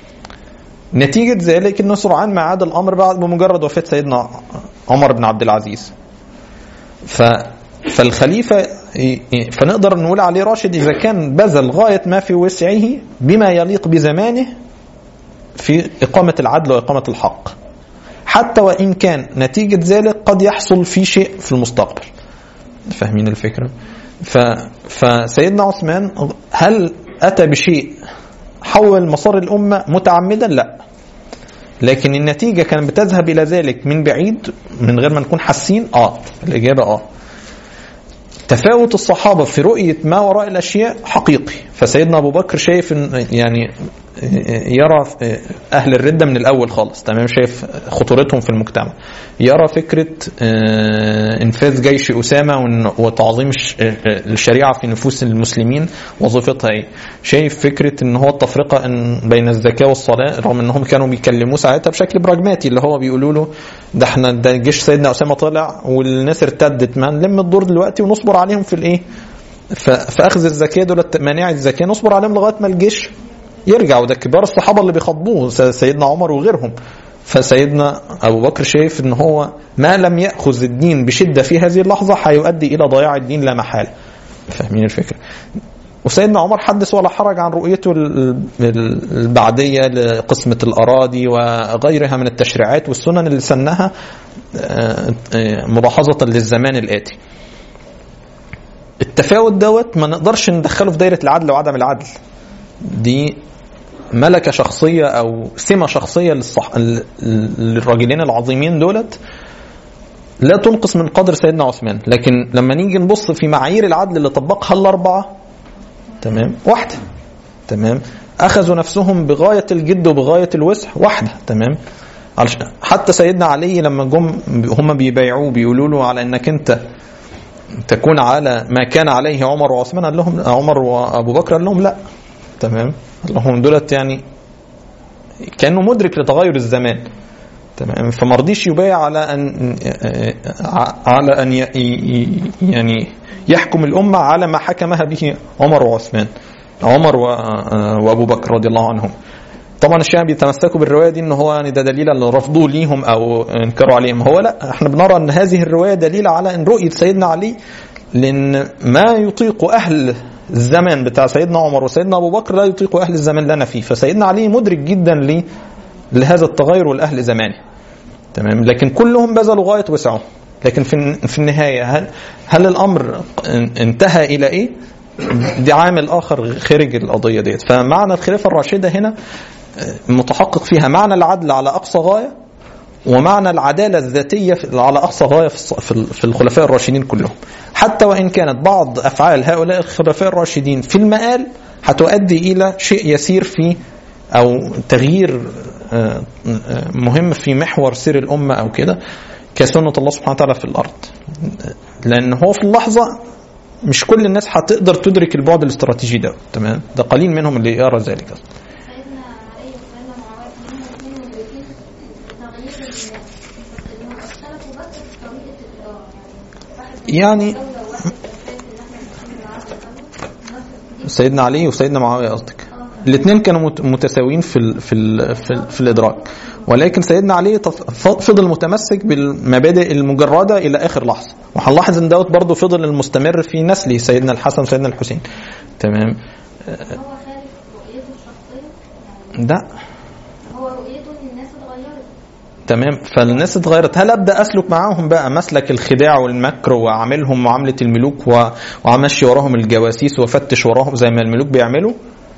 A: نتيجة ذلك انه سرعان ما عاد الامر بعد بمجرد وفاة سيدنا عمر بن عبد العزيز ف فالخليفة فنقدر نقول عليه راشد إذا كان بذل غاية ما في وسعه بما يليق بزمانه في إقامة العدل وإقامة الحق حتى وإن كان نتيجة ذلك قد يحصل في شيء في المستقبل فاهمين الفكرة ف... فسيدنا عثمان هل أتى بشيء حول مسار الأمة متعمدا لا لكن النتيجة كانت بتذهب إلى ذلك من بعيد من غير ما نكون حاسين آه الإجابة آه تفاوت الصحابة في رؤية ما وراء الأشياء حقيقي فسيدنا أبو بكر شايف إن يعني يرى أهل الردة من الأول خالص تمام شايف خطورتهم في المجتمع يرى فكرة إنفاذ جيش أسامة وتعظيم الشريعة في نفوس المسلمين وظيفتها إيه شايف فكرة إن هو التفرقة إن بين الزكاة والصلاة رغم إنهم كانوا بيكلموه ساعتها بشكل براجماتي اللي هو بيقولوا له ده احنا ده جيش سيدنا أسامة طلع والناس ارتدت ما نلم الدور دلوقتي ونصبر عليهم في الإيه في أخذ الزكاة دول مانع الزكاة نصبر عليهم لغاية ما الجيش يرجع وده كبار الصحابة اللي بيخاطبوه سيدنا عمر وغيرهم فسيدنا أبو بكر شايف إن هو ما لم يأخذ الدين بشدة في هذه اللحظة هيؤدي إلى ضياع الدين لا محالة فاهمين الفكرة وسيدنا عمر حدث ولا حرج عن رؤيته البعدية لقسمة الأراضي وغيرها من التشريعات والسنن اللي سنها ملاحظة للزمان الآتي التفاوت دوت ما نقدرش ندخله في دايرة العدل وعدم العدل دي ملكة شخصية أو سمة شخصية للصح... للراجلين العظيمين دولت لا تنقص من قدر سيدنا عثمان لكن لما نيجي نبص في معايير العدل اللي طبقها الأربعة تمام واحدة تمام أخذوا نفسهم بغاية الجد وبغاية الوسع واحدة تمام حتى سيدنا علي لما جم هم بيبايعوه بيقولوا له على انك انت تكون على ما كان عليه عمر وعثمان قال لهم عمر وابو بكر قال لهم لا تمام اللهم دولت يعني كانه مدرك لتغير الزمان تمام فما رضيش يبايع على ان على ان يعني يحكم الامه على ما حكمها به عمر وعثمان عمر وابو بكر رضي الله عنهم طبعا الشيعة بيتمسكوا بالرواية دي ان هو يعني ده دليل على رفضوه ليهم او انكروا عليهم هو لا احنا بنرى ان هذه الرواية دليل على ان رؤية سيدنا علي لان ما يطيق اهل الزمن بتاع سيدنا عمر وسيدنا ابو بكر لا يطيق اهل الزمان اللي انا فيه فسيدنا علي مدرك جدا ل لهذا التغير والاهل زمانه تمام لكن كلهم بذلوا غايه وسعهم لكن في في النهايه هل هل الامر انتهى الى ايه؟ دي عامل اخر خارج القضيه ديت فمعنى الخلافه الراشده هنا متحقق فيها معنى العدل على اقصى غايه ومعنى العداله الذاتيه في- على اقصى غايه في الص- في ال- في الخلفاء الراشدين كلهم حتى وان كانت بعض افعال هؤلاء الخلفاء الراشدين في المآل هتؤدي الى شيء يسير في او تغيير آه، آه، مهم في محور سير الامه او كده كسنه الله سبحانه وتعالى في الارض لان هو في اللحظه مش كل الناس هتقدر تدرك البعد الاستراتيجي ده تمام ده قليل منهم اللي يرى ذلك
B: سيدنا علي وسيدنا معاوية كانوا الاثنين مدركين تغيير ال- انهم اختلفوا بس في طريقة الإدارة يعني واحد
A: يعني-
B: دولة وواحد شايف إن احنا ماشيين بالعدل الأول نفس دي
A: سيدنا علي وسيدنا معاويه قصدك الاثنين كانوا مت- متساويين في ال في ال في, ال في الادراك ولكن سيدنا علي تف- ف- فضل متمسك بالمبادئ المجرده الى اخر لحظه وهنلاحظ ان دوت برضه فضل المستمر في نسل سيدنا الحسن وسيدنا الحسين تمام
B: هو خالف رؤيته الشخصية يعني
A: ده
B: هو رؤيته إن الناس اتغيرت
A: تمام فالناس اتغيرت هل ابدا اسلك معاهم بقى مسلك الخداع والمكر واعاملهم معامله الملوك و- وامشي وراهم الجواسيس وافتش وراهم زي ما الملوك بيعملوا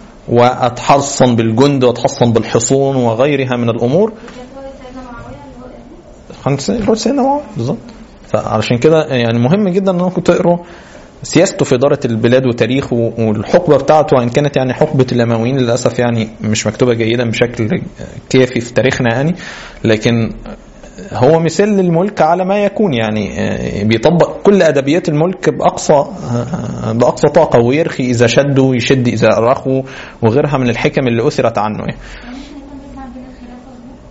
A: واتحصن بالجند واتحصن بالحصون وغيرها من الامور
B: كانت رؤية سيدنا معاوية اللي هو إيه؟
A: خمس رؤية سيدنا معاوية بالظبط فعلشان كده يعني مهم جدا انكم تقروا سياسته في إدارة البلاد وتاريخه والحقبة بتاعته وإن كانت يعني حقبة الأمويين للأسف يعني مش مكتوبة جيدا بشكل كافي في تاريخنا يعني لكن هو مثال للملك على ما يكون يعني آه، بيطبق كل أدبيات الملك بأقصى آه، بأقصى طاقة ويرخي إذا شدوا يشد إذا رخوا وغيرها من الحكم اللي أثرت عنه يعني.
B: يعني ممكن يكون بيجمع بين الخلافة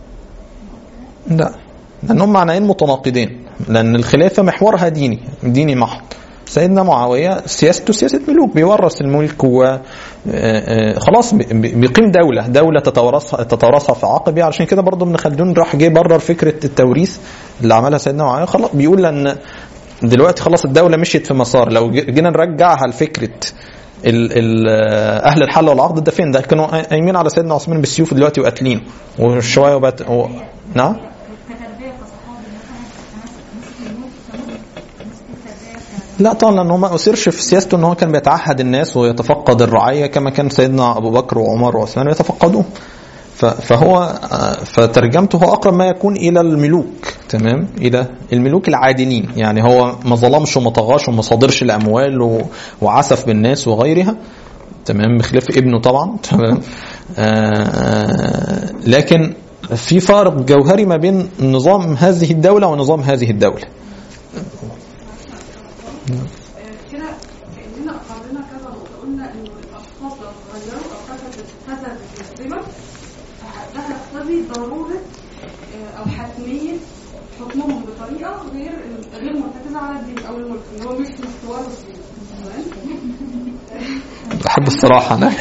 B: والملك
A: لا لأنهم معنيين متناقضين لأن الخلافة محورها ديني ديني محض سيدنا معاوية سياسته سياسة ملوك بيورث الملك و آه، آه، خلاص بي- بي- بيقيم دولة دولة تتورثها تتورثها في عقبه عشان كده برضه ابن خلدون راح جه برر فكرة التوريث اللي عملها سيدنا معاوية خلاص بيقول لأن دلوقتي خلاص الدولة مشيت في مسار لو ج- جينا نرجعها لفكرة ال ال اهل الحل والعقد ده فين ده كانوا قايمين على سيدنا عثمان بالسيوف دلوقتي وقاتلين وشويه وبقت و... نعم
B: كتربية كصحابي مثلا مسك الملك كملك مسك التربية ك-
A: لا طبعا لانه ما اثرش في سياسته ان هو كان بيتعهد الناس ويتفقد الرعيه كما كان سيدنا ابو بكر وعمر وعثمان يتفقدوه ف- فهو آه، فترجمته هو اقرب ما يكون الى الملوك تمام الى الملوك العادلين يعني هو ما ظلمش وما طغاش وما صادرش الاموال و- وعسف بالناس وغيرها تمام بخلاف ابنه طبعا تمام آه، آه، لكن في فارق جوهري ما بين نظام هذه الدوله ونظام هذه الدوله
E: كده كأننا أقرنا كذا نقطة قلنا إنه الأشخاص لو اتغيروا أو فسدت فسدت الأنظمة ده هيقتضي ضرورة آه، أو حتمية حكمهم بطريقة غير غير مرتكزة على الدين أو الملك اللي هو مش مستواه الدين تمام؟
A: بحب الصراحه انا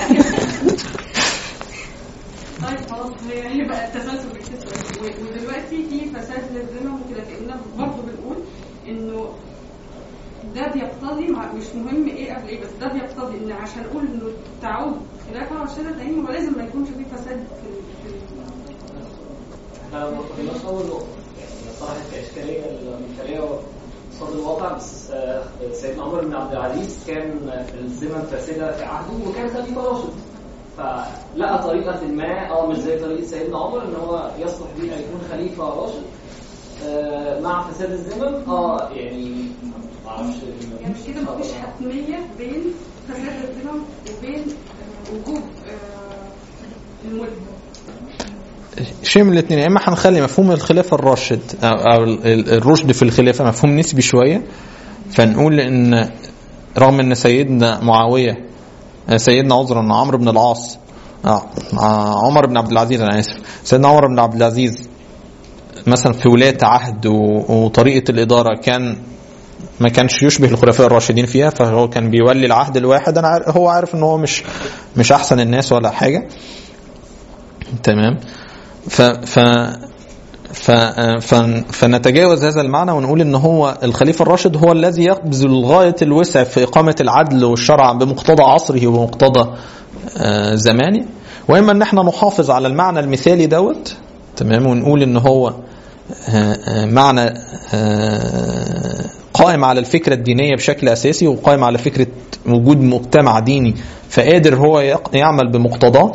E: طيب خلاص هي هيبقى التسلسل بالكسر و- ودلوقتي في فساد للذمم وكده كأننا برضه بنقول إنه ده بيقتضي مع- مش مهم ايه قبل ايه بس ده بيقتضي ان عشان اقول انه تعود خلافه راشده تاني هو لازم ما يكونش فيه فساد في ال- في ال-
F: احنا ما اتفقناش اول نقطه يعني صراحه كاشكاليه المثاليه قصاد الواقع بس آه، سيدنا عمر بن عبد العزيز كان في الزمن فاسده في عهده وكان خليفه راشد فلقى طريقه ما اه مش زي طريقه سيدنا عمر ان هو يصلح بيه ان يكون خليفه راشد آه، مع فساد الزمن اه يعني ما اعرفش
E: يعني مش كده مفيش حتميه بين فساد الذمم وبين آه، وجود آه، الملك
A: شيء من الاثنين يا اما هنخلي مفهوم الخلافه الراشد او أو ال- ال- الرشد في الخلافه مفهوم نسبي شويه فنقول ان رغم ان سيدنا معاويه آه، سيدنا عذرا عمرو بن العاص آه، آه، عمر بن عبد العزيز انا اسف سيدنا عمر بن عبد العزيز مثلا في ولايه عهد و- وطريقه الاداره كان ما كانش يشبه الخلفاء الراشدين فيها فهو كان بيولي العهد الواحد انا عارف هو عارف ان هو مش مش احسن الناس ولا حاجه تمام ف, ف ف- ف- فنتجاوز هذا المعنى ونقول ان هو الخليفه الراشد هو الذي يبذل غايه الوسع في اقامه العدل والشرع بمقتضى عصره وبمقتضى آه، زمانه واما ان احنا نحافظ على المعنى المثالي دوت تمام ونقول ان هو آه، آه، معنى آه، قائم على الفكره الدينيه بشكل اساسي وقائم على فكره وجود مجتمع ديني فقادر هو يق- يعمل بمقتضاه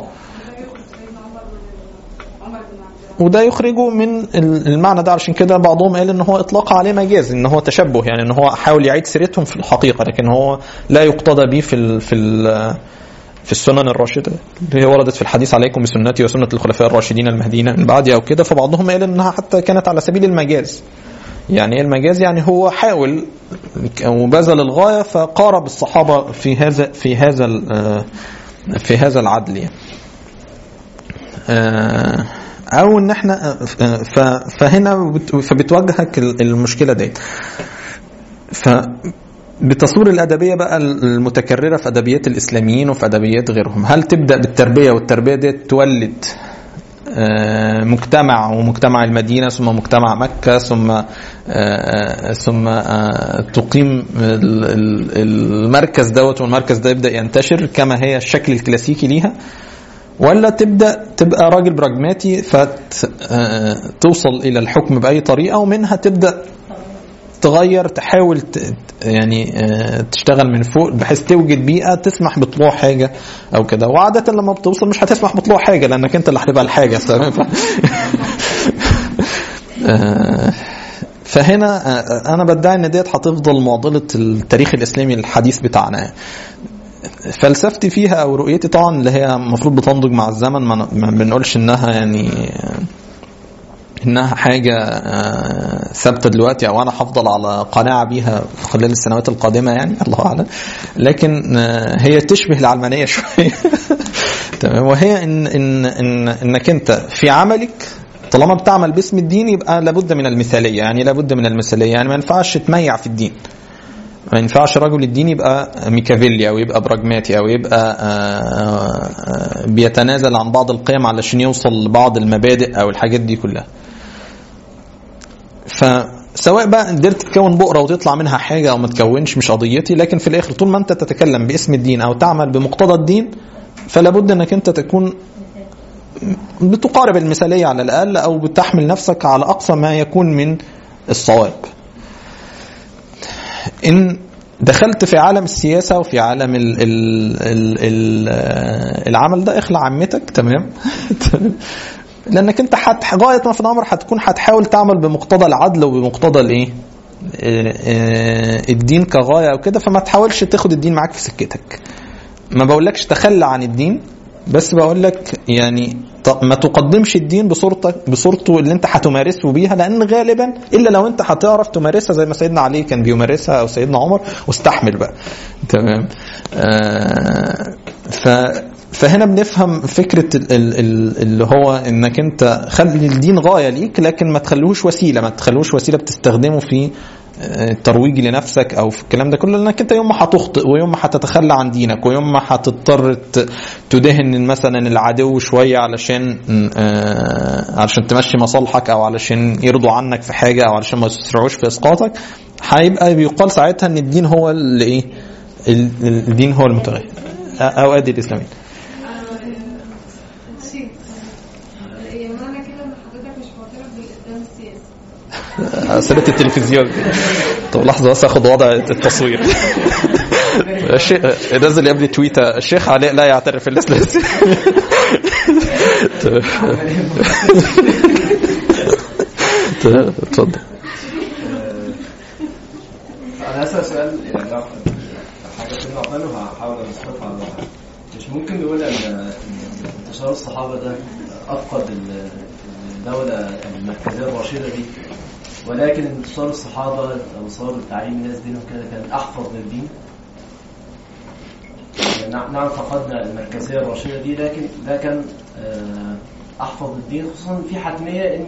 A: وده يخرجه من ال- المعنى ده عشان كده بعضهم قال ان هو اطلاق عليه مجاز ان هو تشبه يعني ان هو حاول يعيد سيرتهم في الحقيقه لكن هو لا يقتضى به في ال في ال في السنن الراشده اللي هي وردت في الحديث عليكم بسنتي وسنه الخلفاء الراشدين المهديين من بعدي او كده فبعضهم قال انها حتى كانت على سبيل المجاز يعني ايه المجاز يعني هو حاول وبذل الغايه فقارب الصحابه في هذا في هذا ال- في هذا العدل يعني. آه، او ان احنا آه، ف- فهنا بت- فبتواجهك ال- المشكله دي ف بتصوير الادبيه بقى المتكرره في ادبيات الاسلاميين وفي ادبيات غيرهم هل تبدا بالتربيه والتربيه دي تولد آه، مجتمع ومجتمع المدينه ثم مجتمع مكه ثم آه، آه، ثم آه، تقيم ال- ال- المركز دوت والمركز ده يبدا ينتشر كما هي الشكل الكلاسيكي ليها ولا تبدا تبقى راجل براجماتي فتوصل الى الحكم باي طريقه ومنها تبدا تغير تحاول ت- يعني آه، تشتغل من فوق بحيث توجد بيئه تسمح بطلوع حاجه او كده وعاده لما بتوصل مش هتسمح بطلوع حاجه لانك انت اللي هتبقى الحاجه تمام ف- آه، فهنا آه، انا بدعي ان ديت هتفضل معضله التاريخ الاسلامي الحديث بتاعنا يعني. فلسفتي فيها او رؤيتي طبعا اللي هي المفروض بتنضج مع الزمن ما ما بنقولش انها يعني انها حاجه آه، ثابته دلوقتي او انا هفضل على قناعه بيها خلال السنوات القادمه يعني الله اعلم لكن آه، هي تشبه العلمانيه شويه تمام وهي ان ان ان انك انت في عملك طالما بتعمل باسم الدين يبقى لابد من المثاليه يعني لابد من المثاليه يعني ما ينفعش تميع في الدين ما ينفعش رجل الدين يبقى ميكافيلي او يبقى براجماتي او يبقى آه، آه، بيتنازل عن بعض القيم علشان يوصل لبعض المبادئ او الحاجات دي كلها فسواء بقى قدرت تكون بؤره وتطلع منها حاجه او ما تكونش مش قضيتي لكن في الاخر طول ما انت تتكلم باسم الدين او تعمل بمقتضى الدين فلا بد انك انت تكون بتقارب المثاليه على الاقل او بتحمل نفسك على اقصى ما يكون من الصواب ان دخلت في عالم السياسه وفي عالم ال ال ال ال العمل ده اخلع عمتك تمام لانك انت حت غايه ما في الامر هتكون هتحاول تعمل بمقتضى العدل وبمقتضى الايه آه، آه، الدين كغايه او كده فما تحاولش تاخد الدين معاك في سكتك ما بقولكش تخلى عن الدين بس بقول لك يعني ط- ما تقدمش الدين بصورتك بصورته اللي انت هتمارسه بيها لان غالبا الا لو انت هتعرف تمارسها زي ما سيدنا علي كان بيمارسها او سيدنا عمر واستحمل بقى تمام آه ف فهنا بنفهم فكرة ال- ال- ال- اللي هو انك انت خلي الدين غاية ليك لكن ما تخلوش وسيلة ما تخلوش وسيلة بتستخدمه في آه، الترويج لنفسك او في الكلام ده كله لانك انت يوم ما هتخطئ ويوم ما هتتخلى عن دينك ويوم ما هتضطر ت- تدهن مثلا العدو شويه علشان آه، علشان تمشي مصالحك او علشان يرضوا عنك في حاجه او علشان ما يسرعوش في اسقاطك هيبقى بيقال ساعتها ان الدين هو اللي ايه ال- ال- الدين هو المتغير او ادي الاسلامي
E: نسيت يعني معنى كده ان حضرتك مش معترف بالاسلام السياسي
A: اسئله التلفزيون طب لحظه بس اخد وضع التصوير الشيخ نزل يا ابني تويته الشيخ علاء لا يعترف بالاسلام اتفضل
G: انا هسأل سؤال يعني لو حاجه كنا عقباله وهحاول انصرف على الواقع مش ممكن نقول ان إن انتشار الصحابه ده افقد ال- الدوله المركزيه الراشده دي ولكن انتشار الصحابه او صار تعليم الناس دينهم كده كان احفظ للدين يعني نعم نعم فقدنا المركزيه الراشده دي لكن ده كان آه، احفظ للدين خصوصا في حتميه ان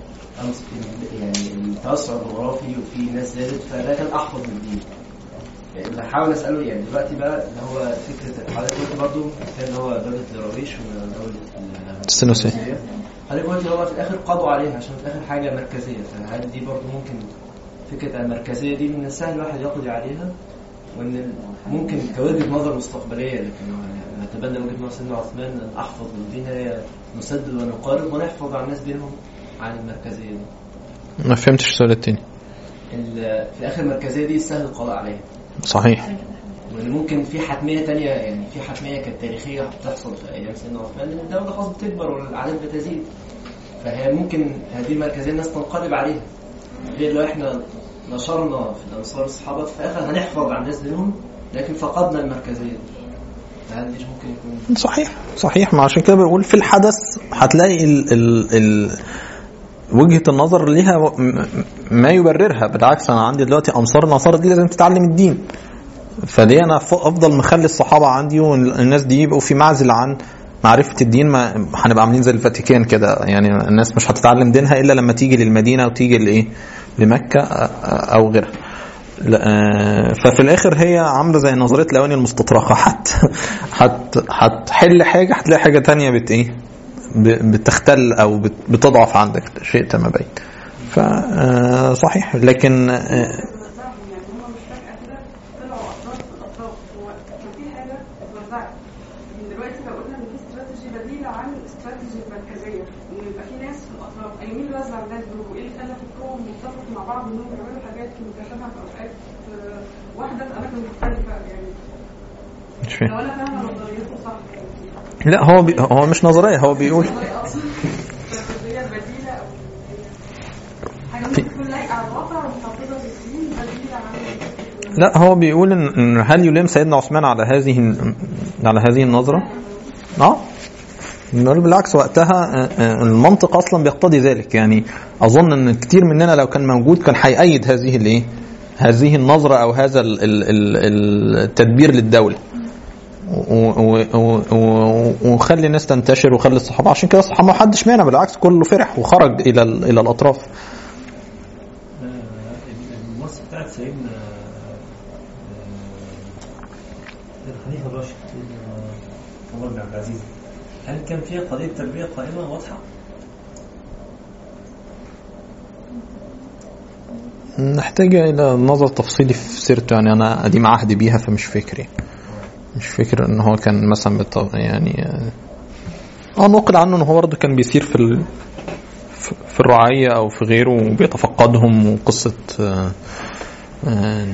G: يعني التوسع الجغرافي وفي ناس زادت فده كان احفظ للدين اللي حاول اساله يعني دلوقتي بقى اللي هو فكره حضرتك قلت برضه كان اللي هو دوله دراويش ودوله
A: السنوسية.
G: حضرتك قلت هو في الاخر قضوا عليها عشان في الاخر حاجه مركزيه فهل دي برضه ممكن فكره المركزيه دي من السهل الواحد يقضي عليها وان ال- ممكن كوجهه نظر مستقبليه لكن هو نتبنى وجهه نظر سيدنا عثمان ان احفظ الدين نسدد ونقارب ونحفظ على الناس دينهم عن المركزيه دي
A: ما فهمتش السؤال التاني
G: ال- في الاخر المركزيه دي سهل القضاء عليها
A: صحيح
G: وان ممكن في حتميه تانية يعني في حتميه كانت تاريخيه بتحصل في ايام سيدنا عثمان ان الدوله خلاص بتكبر والاعداد بتزيد فهي ممكن هذه المركزيه الناس تنقلب عليها غير لو احنا نشرنا في الانصار الصحابه في الاخر هنحفظ عن الناس دينهم لكن فقدنا المركزيه فهل دي ممكن يكون
A: صحيح صحيح ما عشان كده بقول في الحدث هتلاقي ال ال ال وجهة النظر ليها و- م- ما يبررها بالعكس انا عندي دلوقتي انصار النصارى دي لازم تتعلم الدين فدي انا ف- افضل مخلي الصحابه عندي والناس دي يبقوا في معزل عن معرفه الدين ما هنبقى عاملين زي الفاتيكان كده يعني الناس مش هتتعلم دينها الا لما تيجي للمدينه وتيجي لايه لمكه أ- أ- او غيرها لا، آه، ففي الاخر هي عامله زي نظريه الاواني المستطرقه حت حت هتحل حاجه هتلاقي حاجه تانية بت ايه ب- بتختل او بت- بتضعف عندك شئت ما بين فصحيح لكن آه،
E: اتوزعهم يعني هم مش فجأة كده طلعوا أطراف في الأطراف هو كان في حاجة اتوزعت لكن دلوقتي لو قلنا إن في استراتيجي بديلة عن الاستراتيجي المركزية إن يبقى في ناس في الأطراف أي مين اللي وزع الناس دول وإيه اللي خلى فكرهم متفق مع بعض إنهم يعملوا حاجات متشابهة في أوقات آه، واحدة في أماكن مختلفة يعني
A: مش فاهم
E: لو أنا فاهمة نظريته صح يعني
A: لا هو بي هو مش نظريه هو بيقول
E: نظرية أقصد استراتيجية بديلة أو حاجة ممكن تكون لايقة على الواقع ومحافظة للدين بديلة عن
A: لا هو بيقول ان إن هل يلام سيدنا عثمان على هذه على هذه النظره؟ اه بنقول بالعكس وقتها آه، آه، المنطق اصلا بيقتضي ذلك يعني اظن ان كتير مننا لو كان موجود كان هيأيد هذه الايه؟ هذه النظره او هذا ال- ال- ال- التدبير للدوله. و- و- و- و- وخلي الناس تنتشر وخلي الصحابه عشان كده الصحابه ما حدش مانع بالعكس كله فرح وخرج الى ال- الى الاطراف.
D: آه، النص بتاعت سيدنا آه، الخليفة الراشد سيدنا عمر بن عبد العزيز هل كان فيها قضية تربية قائمة واضحة؟
A: نحتاج الى نظر تفصيلي في سيرته يعني انا قديم عهد بيها فمش فاكر يعني. مش فاكر ان هو كان مثلا بت- يعني اه آه، نقل عنه ان هو برضه كان بيسير في ال... في- في الرعية او في غيره وبيتفقدهم وقصة آه، آه،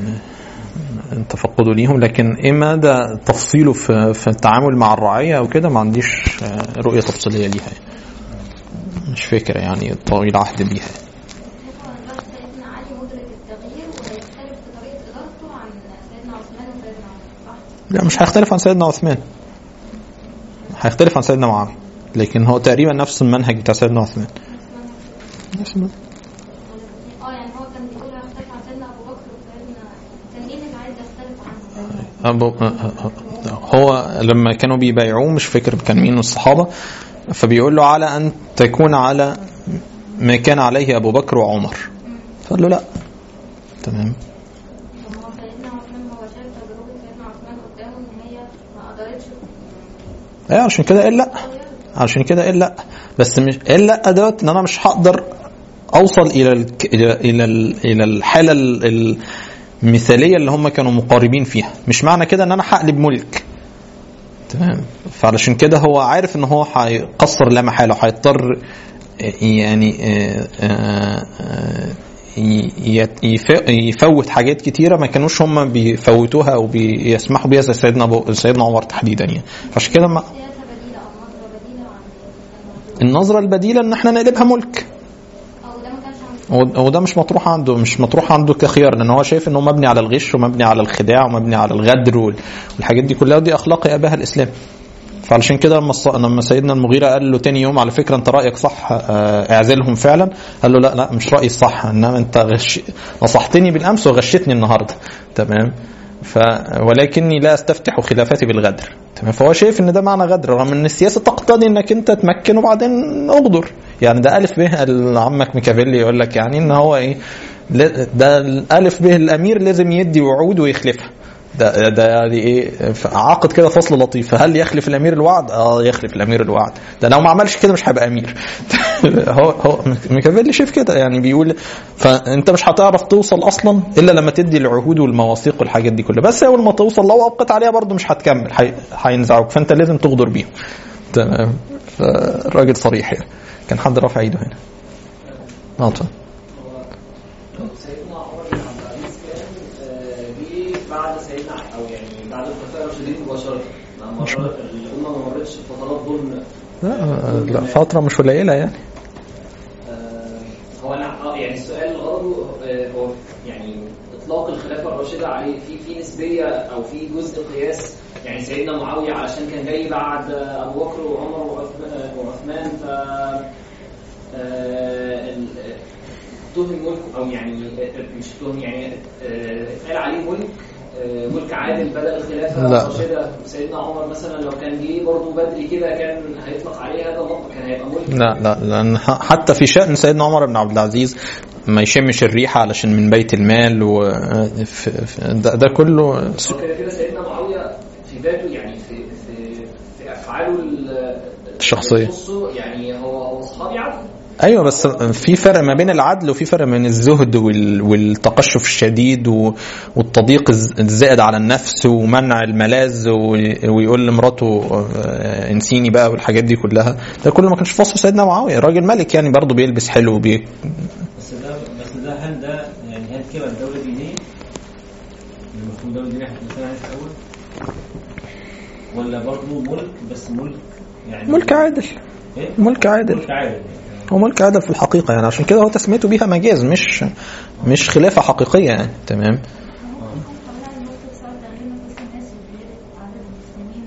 A: تفقده ليهم لكن ايه مدى تفصيله في, في التعامل مع الرعية او كده ما عنديش آه، رؤية تفصيلية ليها يعني. مش فاكر يعني طويل عهد بيها
B: هو دلوقتي سيدنا علي مدرك التغيير وهيختلف في طريقة إدارته عن سيدنا عثمان وسيدنا عمر صح؟
A: لا مش هيختلف عن سيدنا عثمان هيختلف عن سيدنا معاوية لكن هو تقريبا نفس المنهج بتاع سيدنا عثمان نفس المنهج.
B: اه يعني هو كان بيقول هيختلف عن سيدنا أبو بكر وسيدنا كان ايه اللي عايز يختلف عنه؟
A: أبو هو لما كانوا بيبايعوه مش فاكر كان مين من الصحابة فبيقول له على أن تكون على ما كان عليه أبو بكر وعمر فقال له لا تمام
B: هو سيدنا عثمان هو شايف تجربة سيدنا عثمان قدامه إن هي ما قدرتش
A: ايه عشان كده قال لا عشان كده قال لا بس مش قال لا دوت ان انا مش هقدر اوصل الى الك... الى الى ال- الى الحاله ال- المثاليه اللي هم كانوا مقاربين فيها مش معنى كده ان انا هقلب ملك تمام فعلشان كده هو عارف ان هو هيقصر لا محاله هيضطر يعني آه، آه، آه، ي- يف- يفوت حاجات كتيره ما كانوش هم بيفوتوها او بيسمحوا بيها زي سيدنا أبو سيدنا عمر تحديدا يعني عشان كده ما
B: سياسة بديلة أو نظرة بديلة عن
A: النظره البديله ان احنا نقلبها ملك
B: أو ده ما كانش عن
A: و- وده مش مطروح عنده مش مطروح عنده كخيار لان هو شايف انه مبني على الغش ومبني على الخداع ومبني على الغدر وال- والحاجات دي كلها دي اخلاق يأباها الاسلام فعلشان كده لما الص- لما سيدنا المغيره قال له تاني يوم على فكره انت رايك صح آه، اعزلهم فعلا قال له لا لا مش رايي الصح انما انت غش نصحتني بالامس وغشتني النهارده تمام ف ولكني لا استفتح خلافاتي بالغدر تمام فهو شايف ان ده معنى غدر رغم ان السياسه تقتضي انك انت تمكن وبعدين اغدر يعني ده الف به عمك ميكافيلي يقول لك يعني ان هو ايه لا- ده الالف به الامير لازم يدي وعود ويخلفها ده ده يعني ايه عقد كده فصل لطيف فهل يخلف الامير الوعد؟ اه يخلف الامير الوعد ده لو ما عملش كده مش هيبقى امير هو هو ميكافيلي شايف كده يعني بيقول فانت مش هتعرف توصل اصلا الا لما تدي العهود والمواثيق والحاجات دي كلها بس اول ما توصل لو ابقت عليها برضه مش هتكمل هي- هينزعوك فانت لازم تغدر بيهم تمام فالراجل صريح يعني كان حد رافع ايده هنا اه اتفضل.
F: سيدنا عمر بن عبد العزيز كان آه، جه بعد سيدنا ع- او يعني بعد الخلفاء الراشدين مباشره ما مر- الامه ما مرتش بفترات ظلم
A: لا لا فترة مش قليلة يعني
F: آه، هو انا اه يعني السؤال غرضه آه، هو يعني اطلاق الخلافه الراشده عليه في في نسبيه او في جزء قياس يعني سيدنا معاويه علشان كان جاي بعد آه، ابو بكر وعمر وعثمان وعثمان ف آه، ال- تهم ملك او يعني آه، مش تهم يعني آه، اتقال عليه ملك آه، ملك عادل بدل الخلافه
A: لا.
F: الراشده سيدنا عمر مثلا لو كان جه برضه بدري كده كان هيطلق عليه هذا اللقب كان هيبقى ملك
A: لا لا لان ح- حتى في شأن سيدنا عمر بن عبد العزيز ما يشمش الريحة علشان من بيت المال و ف- ف- ده, ده كله س-
F: هو كده كده سيدنا معاويه في ذاته يعني في في في افعاله ال-
A: الشخصية.
F: اللي تخصه يعني هو هو صحابي عدل
A: ايوه بس في فرق ما بين العدل وفي فرق بين الزهد وال- والتقشف الشديد و- والتضييق الز- الزائد على النفس ومنع الملاذ و- ويقول لمراته آه، انسيني بقى والحاجات دي كلها ده كله ما كانش في وصف سيدنا معاويه راجل ملك يعني برضه بيلبس حلو وبي
D: بس ده بس ده هل ده يعني هل كده الدولة دينية؟ المفروض دولة دينية احنا كنا عليها في الأول ولا برضه ملك بس ملك يعني
A: ملك عادل
D: إيه؟
A: ملك عادل
D: ملك عادل
A: هو ملك عادل في الحقيقة يعني عشان كده هو تسميته بيها مجاز مش مش خلافة حقيقية يعني تمام
B: طلع الموت بسبب تغيير نفوس الناس وزيادة عدد المسلمين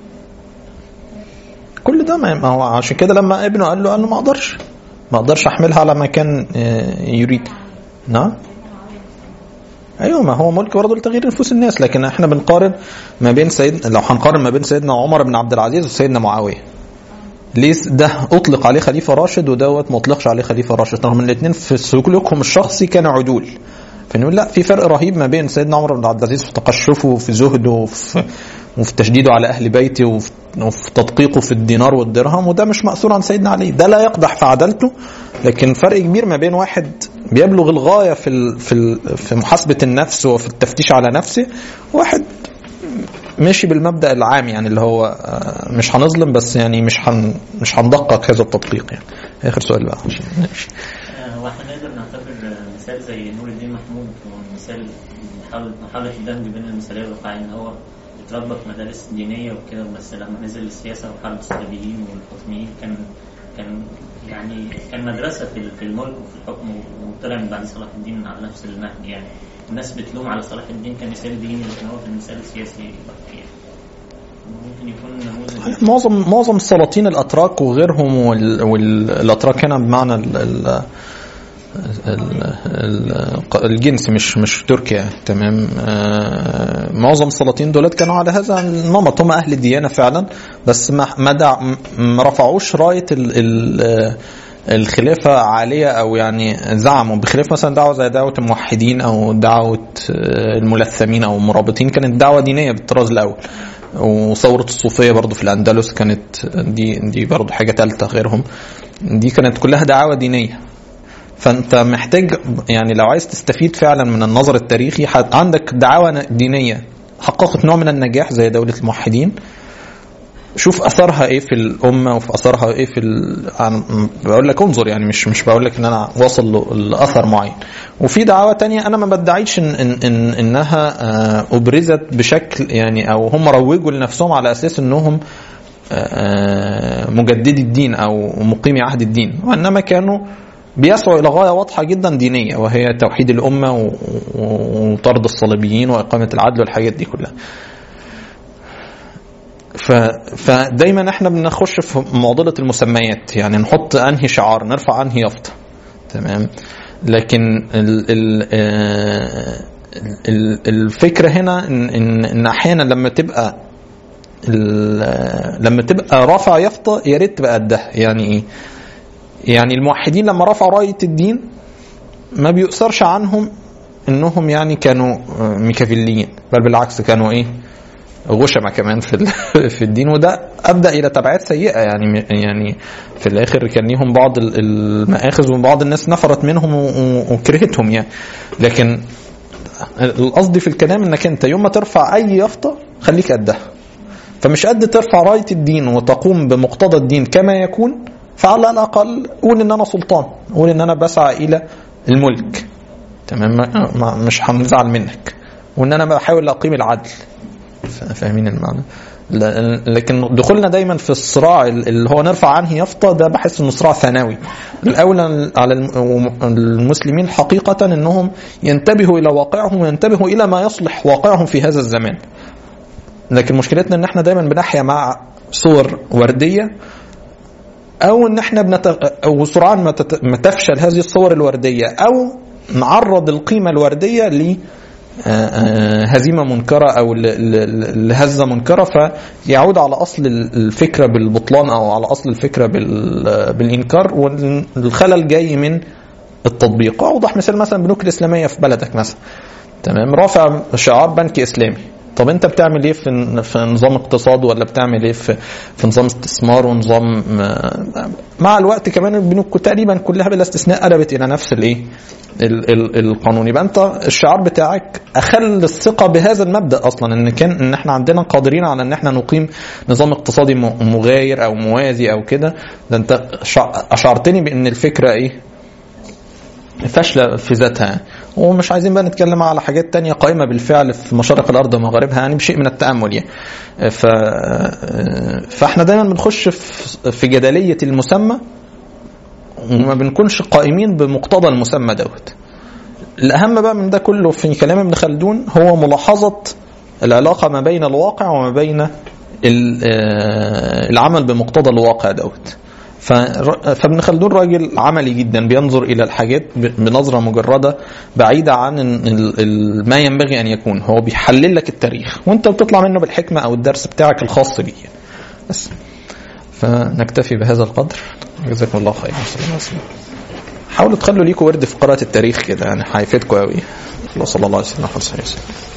A: كل ده ما ما هو عشان كده لما ابنه قال له قال له ما اقدرش ما اقدرش احملها على ما كان آه، يريد نعم ايوه ما هو ملك برضه لتغيير نفوس الناس لكن احنا بنقارن ما بين سيد لو هنقارن ما بين سيدنا عمر بن عبد العزيز وسيدنا معاويه ليه ده اطلق عليه خليفه راشد ودوت ما اطلقش عليه خليفه راشد رغم ان الاثنين في سلوكهم الشخصي كانوا عدول فنقول لا في فرق رهيب ما بين سيدنا عمر بن عبد العزيز في تقشفه وفي زهده وفي وفي تشديده على اهل بيته وفي, وفي تدقيقه في الدينار والدرهم وده مش مأثور عن سيدنا علي ده لا يقدح في عدالته لكن فرق كبير ما بين واحد بيبلغ الغايه في ال في ال في محاسبه النفس وفي التفتيش على نفسه واحد ماشي بالمبدا العام يعني اللي هو آه، مش هنظلم بس يعني مش هن مش هندقق هذا التدقيق يعني اخر سؤال بقى عشان نمشي
H: آه، واحنا نقدر نعتبر آه، مثال زي نور الدين محمود هو مثال محاولة محاولة الدمج بين المثالية والواقعية ان هو اتربى في مدارس دينية وكده بس لما نزل السياسة وحارب الصليبيين والحكميين كان كان يعني كان مدرسة في في الملك وفي الحكم وطلع من بعد صلاح الدين على نفس النهج يعني الناس بتلوم على صلاح الدين كمثال ديني لكن هو كان مثال سياسي بحت يعني ممكن يكون نموذج
A: معظم معظم السلاطين الاتراك وغيرهم وال- والاتراك هنا بمعنى ال ال ال- ال- الجنس مش مش تركيا تمام آه، معظم السلاطين دولت كانوا على هذا النمط هم اهل الديانه فعلا بس ما ما دع- ما رفعوش رايه ال ال الخلافة عالية أو يعني زعموا بخلاف مثلا دعوة زي دعوة الموحدين أو دعوة آه، الملثمين أو المرابطين كانت دعوة دينية بالطراز الأول وثورة الصوفية برضو في الأندلس كانت دي دي برضو حاجة ثالثة غيرهم دي كانت كلها دعاوى دينية فأنت محتاج يعني لو عايز تستفيد فعلا من النظر التاريخي حت- عندك دعاوى دينية حققت نوع من النجاح زي دولة الموحدين شوف اثرها ايه في الامه وفي اثرها ايه في ال... أنا بقول لك انظر يعني مش مش بقول لك ان انا واصل ل- لاثر معين وفي دعاوى تانية انا ما بدعيش إن إن إن انها آه، ابرزت بشكل يعني او هم روجوا لنفسهم على اساس انهم آه، مجددي الدين او مقيمي عهد الدين وانما كانوا بيسعوا الى غايه واضحه جدا دينيه وهي توحيد الامه و- و- وطرد الصليبيين واقامه العدل والحاجات دي كلها. ف... فدايما احنا بنخش في معضله المسميات يعني نحط انهي شعار نرفع انهي يافطه تمام لكن ال... ال... آه، ال... الفكره هنا ان ان, إن احيانا لما تبقى ال... لما تبقى رافع يافطه يا ريت تبقى قدها يعني ايه يعني الموحدين لما رفعوا رايه الدين ما بيؤثرش عنهم انهم يعني كانوا آه، ميكافيليين بل بالعكس كانوا ايه غشمة كمان في ال- في الدين وده ادى الى تبعات سيئه يعني يعني في الاخر كان ليهم بعض ال- المآخذ وبعض الناس نفرت منهم و- و- وكرهتهم يعني لكن القصد في الكلام انك انت يوم ما ترفع اي يافطه خليك قدها فمش قد ترفع رايه الدين وتقوم بمقتضى الدين كما يكون فعلى الاقل قول ان انا سلطان قول ان انا بسعى الى الملك تمام ما- ما- مش هنزعل منك وان انا بحاول اقيم العدل ف- فاهمين المعنى ل- لكن دخولنا دايما في الصراع اللي هو نرفع عنه يافطه ده بحس انه صراع ثانوي الاولى على الم- المسلمين حقيقه انهم ينتبهوا الى واقعهم وينتبهوا الى ما يصلح واقعهم في هذا الزمان لكن مشكلتنا ان احنا دايما بنحيا مع صور ورديه او ان احنا بنت... او سرعان ما, تت... ما تفشل هذه الصور الورديه او نعرض القيمه الورديه ل آه، آه، هزيمه منكره او ل- ل- لهزه منكره فيعود على اصل الفكره بالبطلان او على اصل الفكره بال- بالانكار والخلل جاي من التطبيق اوضح مثال مثلا البنوك الاسلاميه في بلدك مثلا تمام رافع شعار بنك اسلامي طب انت بتعمل ايه في في نظام اقتصاد ولا بتعمل ايه في في نظام استثمار ونظام آه، مع الوقت كمان البنوك تقريبا كلها بلا استثناء قلبت الى نفس الايه ال- ال- القانون يبقى انت الشعار بتاعك اخل الثقه بهذا المبدا اصلا ان كان ان احنا عندنا قادرين على ان احنا نقيم نظام اقتصادي م- مغاير او موازي او كده ده انت شع- اشعرتني بان الفكره ايه فاشله في ذاتها يعني. ومش عايزين بقى نتكلم على حاجات تانية قائمة بالفعل في مشارق الأرض ومغاربها يعني بشيء من التأمل يعني ف... فاحنا دايما بنخش في في جدلية المسمى وما بنكونش قائمين بمقتضى المسمى دوت الأهم بقى من ده كله في كلام ابن خلدون هو ملاحظة العلاقة ما بين الواقع وما بين ال- آه، العمل بمقتضى الواقع دوت فر- فابن خلدون راجل عملي جدا بينظر الى الحاجات ب- بنظره مجرده بعيده عن ال- ال- ال- ما ينبغي ان يكون هو بيحلل لك التاريخ وانت بتطلع منه بالحكمه او الدرس بتاعك الخاص بيه بس فنكتفي بهذا القدر جزاكم الله خيرا صلى الله عليه وسلم حاولوا تخلوا ليكوا ورد في قراءه التاريخ كده يعني هيفيدكم قوي صلى الله عليه وسلم